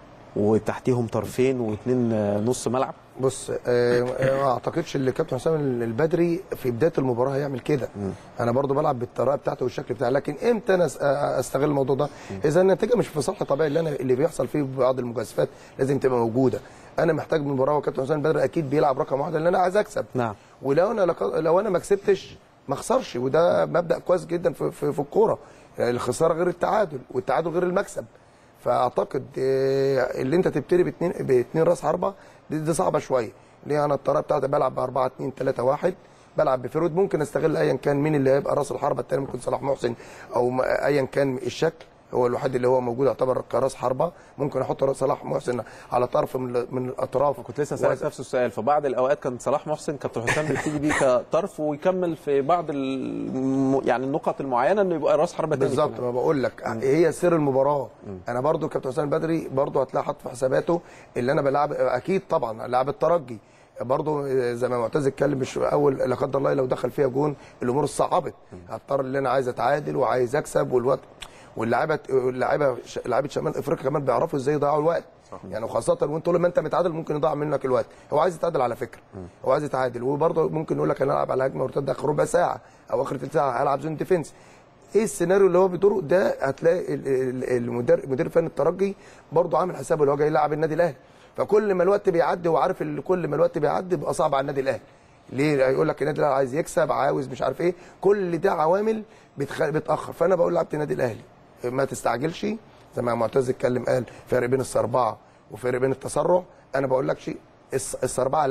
وتحتيهم طرفين واثنين نص ملعب بص آه، آه، ما اعتقدش ان كابتن حسام البدري في بدايه المباراه هيعمل كده انا برضو بلعب بالطريقه بتاعته والشكل بتاعي لكن امتى انا أس- آه، استغل الموضوع ده اذا النتيجه مش في صالح طبيعي اللي انا اللي بيحصل فيه بعض المجازفات لازم تبقى موجوده انا محتاج من المباراه وكابتن حسام البدري اكيد بيلعب رقم واحد لان انا عايز اكسب نعم. ولو انا لق- لو انا ما كسبتش ما اخسرش وده مبدا كويس جدا في في, في الكوره يعني الخساره غير التعادل والتعادل غير المكسب فاعتقد آه، اللي انت تبتدي باثنين باثنين راس حربه دي, دي صعبه شويه ليه انا الطريقه بتاعتي بلعب ب 4 2 3 1 بلعب بفرود ممكن استغل ايا كان مين اللي هيبقى راس الحربه الثاني ممكن صلاح محسن او م- ايا كان الشكل هو الوحيد اللي هو موجود يعتبر كراس حربه ممكن احط راس صلاح محسن على طرف من, ال- من الاطراف كنت لسه سألت نفس السؤال في بعض الاوقات كان صلاح محسن كابتن حسام بيبتدي بيه كطرف ويكمل في بعض الم... يعني النقط المعينه انه يبقى راس حربه تاني بالظبط كمان. ما بقول لك هي سر المباراه انا برضو كابتن حسام البدري برضو هتلاقي حاطط في حساباته اللي انا بلعب اكيد طبعا لاعب الترجي برضو زي ما معتز اتكلم مش اول لا قدر الله لو دخل فيها جون الامور صعبت هضطر ان انا عايز اتعادل وعايز اكسب والوقت واللعيبه اللعيبه لعيبه شمال افريقيا كمان بيعرفوا ازاي يضيعوا الوقت يعني وخاصه وانت طول ما انت متعادل ممكن يضيع منك الوقت هو عايز يتعادل على فكره هو عايز يتعادل وبرضه ممكن يقول لك انا العب على هجمه مرتده اخر ربع ساعه او اخر ثلث ساعه العب زون ديفنس ايه السيناريو اللي هو بيدوره ده هتلاقي ال- ال- المدير مدير فني الترجي برضه عامل حسابه اللي هو جاي يلعب النادي الاهلي فكل ما الوقت بيعدي هو عارف ان كل ما الوقت بيعدي بيبقى صعب على النادي الاهلي ليه هيقول لك النادي الاهلي عايز يكسب عاوز مش عارف ايه كل ده عوامل بتخ... بتاخر فانا بقول لعيبه النادي الاهلي ما تستعجلش زي ما معتز اتكلم قال فرق بين السربعه وفرق بين التسرع انا بقول لك شيء الس- السربعه لا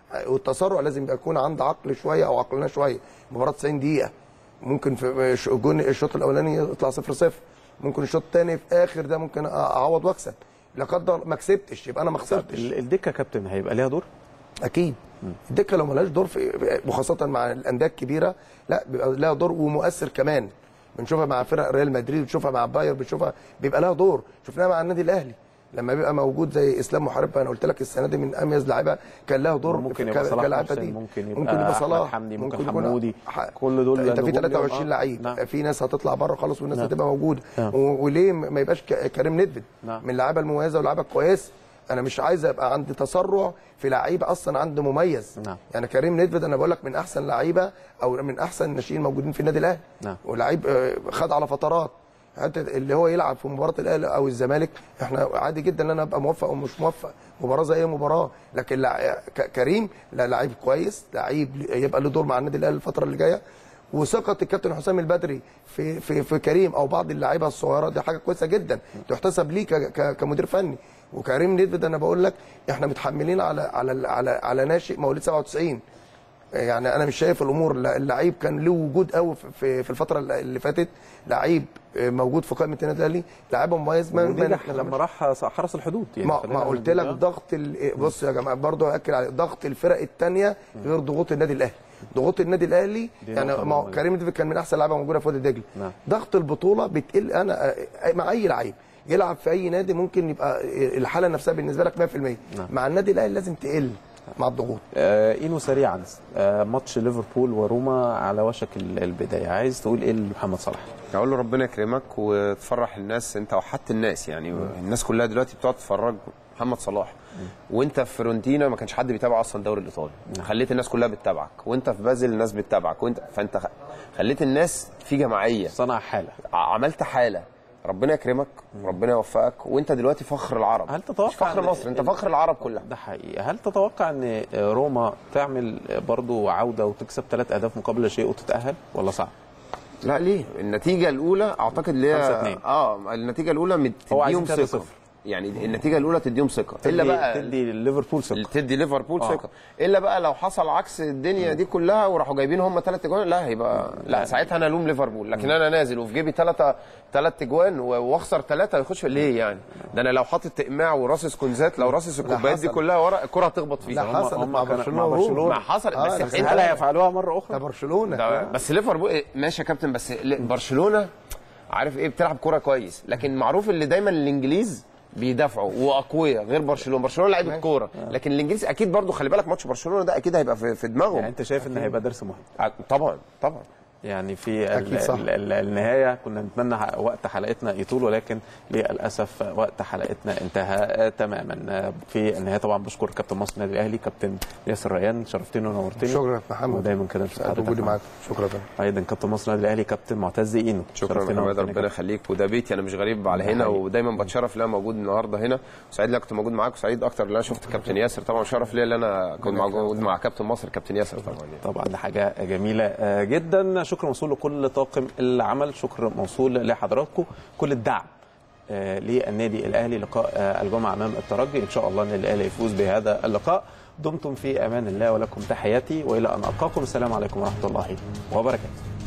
والتسرع لازم يبقى يكون عند عقل شويه او عقلنا شويه مباراه 90 دقيقه ممكن في ش- جون الشوط الاولاني يطلع 0 0 ممكن الشوط الثاني في اخر ده ممكن اعوض واكسب لا قدر ما كسبتش يبقى انا ما خسرتش ال- الدكه كابتن هيبقى ليها دور اكيد الدكه لو ملهاش دور في وخاصه مع الانديه الكبيره لا بيبقى لها دور ومؤثر كمان بنشوفها مع فرق ريال مدريد بنشوفها مع باير بنشوفها بيبقى لها دور شفناها مع النادي الاهلي لما بيبقى موجود زي اسلام محارب انا قلت لك السنه دي من اميز لعيبه كان لها دور ممكن في- يبقى ك- صلاح كلاعب محسن، بديل. ممكن يبقى ممكن يبقى أحمد صلاح حمدي، ممكن يكون- حمودي. ح- كل دول انت في نجوم 23 اليوم. لعيب نعم. في ناس هتطلع بره خالص والناس نعم. هتبقى موجوده نعم. و- وليه ما يبقاش ك- كريم ندفد نعم. من اللعيبه المميزه واللعيبه الكويسه انا مش عايز ابقى عندي تسرع في لعيب اصلا عنده مميز نعم. يعني كريم ندفد انا بقول لك من احسن لعيبه او من احسن الناشئين موجودين في النادي الاهلي نعم. ولعيب آه، خد على فترات حتى اللي هو يلعب في مباراه الاهلي او الزمالك احنا عادي جدا ان انا ابقى موفق او مش موفق مباراه زي اي مباراه لكن لع- ك- كريم لا لعيب كويس لعيب يبقى له دور مع النادي الاهلي الفتره اللي جايه وثقه الكابتن حسام البدري في في في كريم او بعض اللعيبه الصغيره دي حاجه كويسه جدا تحتسب ليه ك- ك- كمدير فني وكريم نيدفيد انا بقول لك احنا متحملين على على على على ناشئ مواليد 97 يعني انا مش شايف الامور لا- اللعيب كان له وجود قوي في في الفتره اللي فاتت لعيب موجود في قائمه النادي الاهلي لعيب مميز ما ونجح ما- لما راح حرس الحدود يعني ما, خلينا ما قلت لك ضغط ال- بص يا جماعه برضه اكد على ضغط الفرق الثانيه غير ضغوط النادي الاهلي ضغوط النادي الاهلي دي يعني نقطة ما هو مهمة. كريم ديفيد كان من احسن لعيبه موجوده في وادي دجله نعم. ضغط البطوله بتقل انا آه، مع اي لعيب يلعب في اي نادي ممكن يبقى الحاله نفسها بالنسبه لك 100% نعم. مع النادي الاهلي لازم تقل مع الضغوط آه اينو سريعا آه ماتش ليفربول وروما على وشك ال- البدايه عايز تقول ايه لمحمد صلاح اقول له ربنا يكرمك وتفرح الناس انت وحدت الناس يعني الناس كلها دلوقتي بتقعد تتفرج محمد صلاح وانت في فيورنتينا ما كانش حد بيتابع اصلا الدوري الايطالي خليت الناس كلها بتتابعك وانت في بازل الناس بتتابعك وانت فانت خ- خليت الناس في جماعيه صنع حاله ع- عملت حاله ربنا يكرمك وربنا يوفقك وانت دلوقتي فخر العرب هل تتوقع مش فخر إن- مصر انت إن- فخر العرب كلها ده حقيقي هل تتوقع ان روما تعمل برضو عوده وتكسب ثلاث اهداف مقابل لا شيء وتتاهل ولا صعب لا ليه النتيجه الاولى اعتقد اللي خمسة هي اتنين. اه النتيجه الاولى مد- هو عايزين تديهم تلاتة ثقه صفر. يعني النتيجه الاولى تديهم ثقه الا تدي- بقى تدي ليفربول ثقه تدي ليفربول آه. ثقه الا بقى لو حصل عكس الدنيا دي كلها وراحوا جايبين هم ثلاث اجوان لا هيبقى لا ساعتها انا الوم ليفربول لكن انا نازل وفي جيبي ثلاثه ثلاث اجوان و- واخسر ثلاثه يخش ليه يعني ده انا لو حاطط اقماع وراصص كنزات لو راصص الكوبايات دي حصل. كلها ورا الكره هتخبط فيها لا حصلت هم مع كانوا- برشلونه مع وروما. برشلونة. ما حصل آه، بس بس انت هل هيفعلوها مره ده اخرى برشلونه ده بس ليفربول إيه، ماشي يا كابتن بس ل- برشلونه عارف ايه بتلعب كوره كويس لكن معروف اللي دايما الانجليز بيدافعوا واقوياء غير برشلونه برشلونه لعيبه كوره لكن الانجليز اكيد برضو خلي بالك ماتش برشلونه ده اكيد هيبقى في, في دماغهم يعني انت شايف ان هيبقى درس مهم ع- طبعا طبعا يعني في ال- أكيد صح. ال- ال- النهايه كنا نتمنى ح- وقت حلقتنا يطول ولكن للاسف وقت حلقتنا انتهى آه، تماما آه، في النهايه طبعا بشكر كابتن مصر النادي الاهلي كابتن ياسر ريان شرفتني ونورتني شكرا يا محمد. ودايما كده نشوف سعيد حضرتك بوجودي معانا. معاك شكرا فندم ايضا كابتن مصر النادي الاهلي كابتن معتز اينو شكرا شرفتني محمد ونورتني ربنا يخليك وده بيتي انا مش غريب على هنا حقيقي. ودايما بتشرف ان انا موجود النهارده هنا وسعيد ان انا كنت موجود معاك وسعيد اكتر ان انا شفت كابتن ياسر طبعا شرف ليا ان انا كنت موجود مع كابتن مصر كابتن ياسر طبعا يعني. طبعا ده حاجه جميله آه، جدا شكر موصول لكل طاقم العمل شكر موصول لحضراتكم كل الدعم آه، للنادي الاهلي لقاء آه، الجمعه امام الترجي ان شاء الله النادي الاهلي يفوز بهذا اللقاء دمتم في امان الله ولكم تحياتي والى ان القاكم السلام عليكم ورحمه الله وبركاته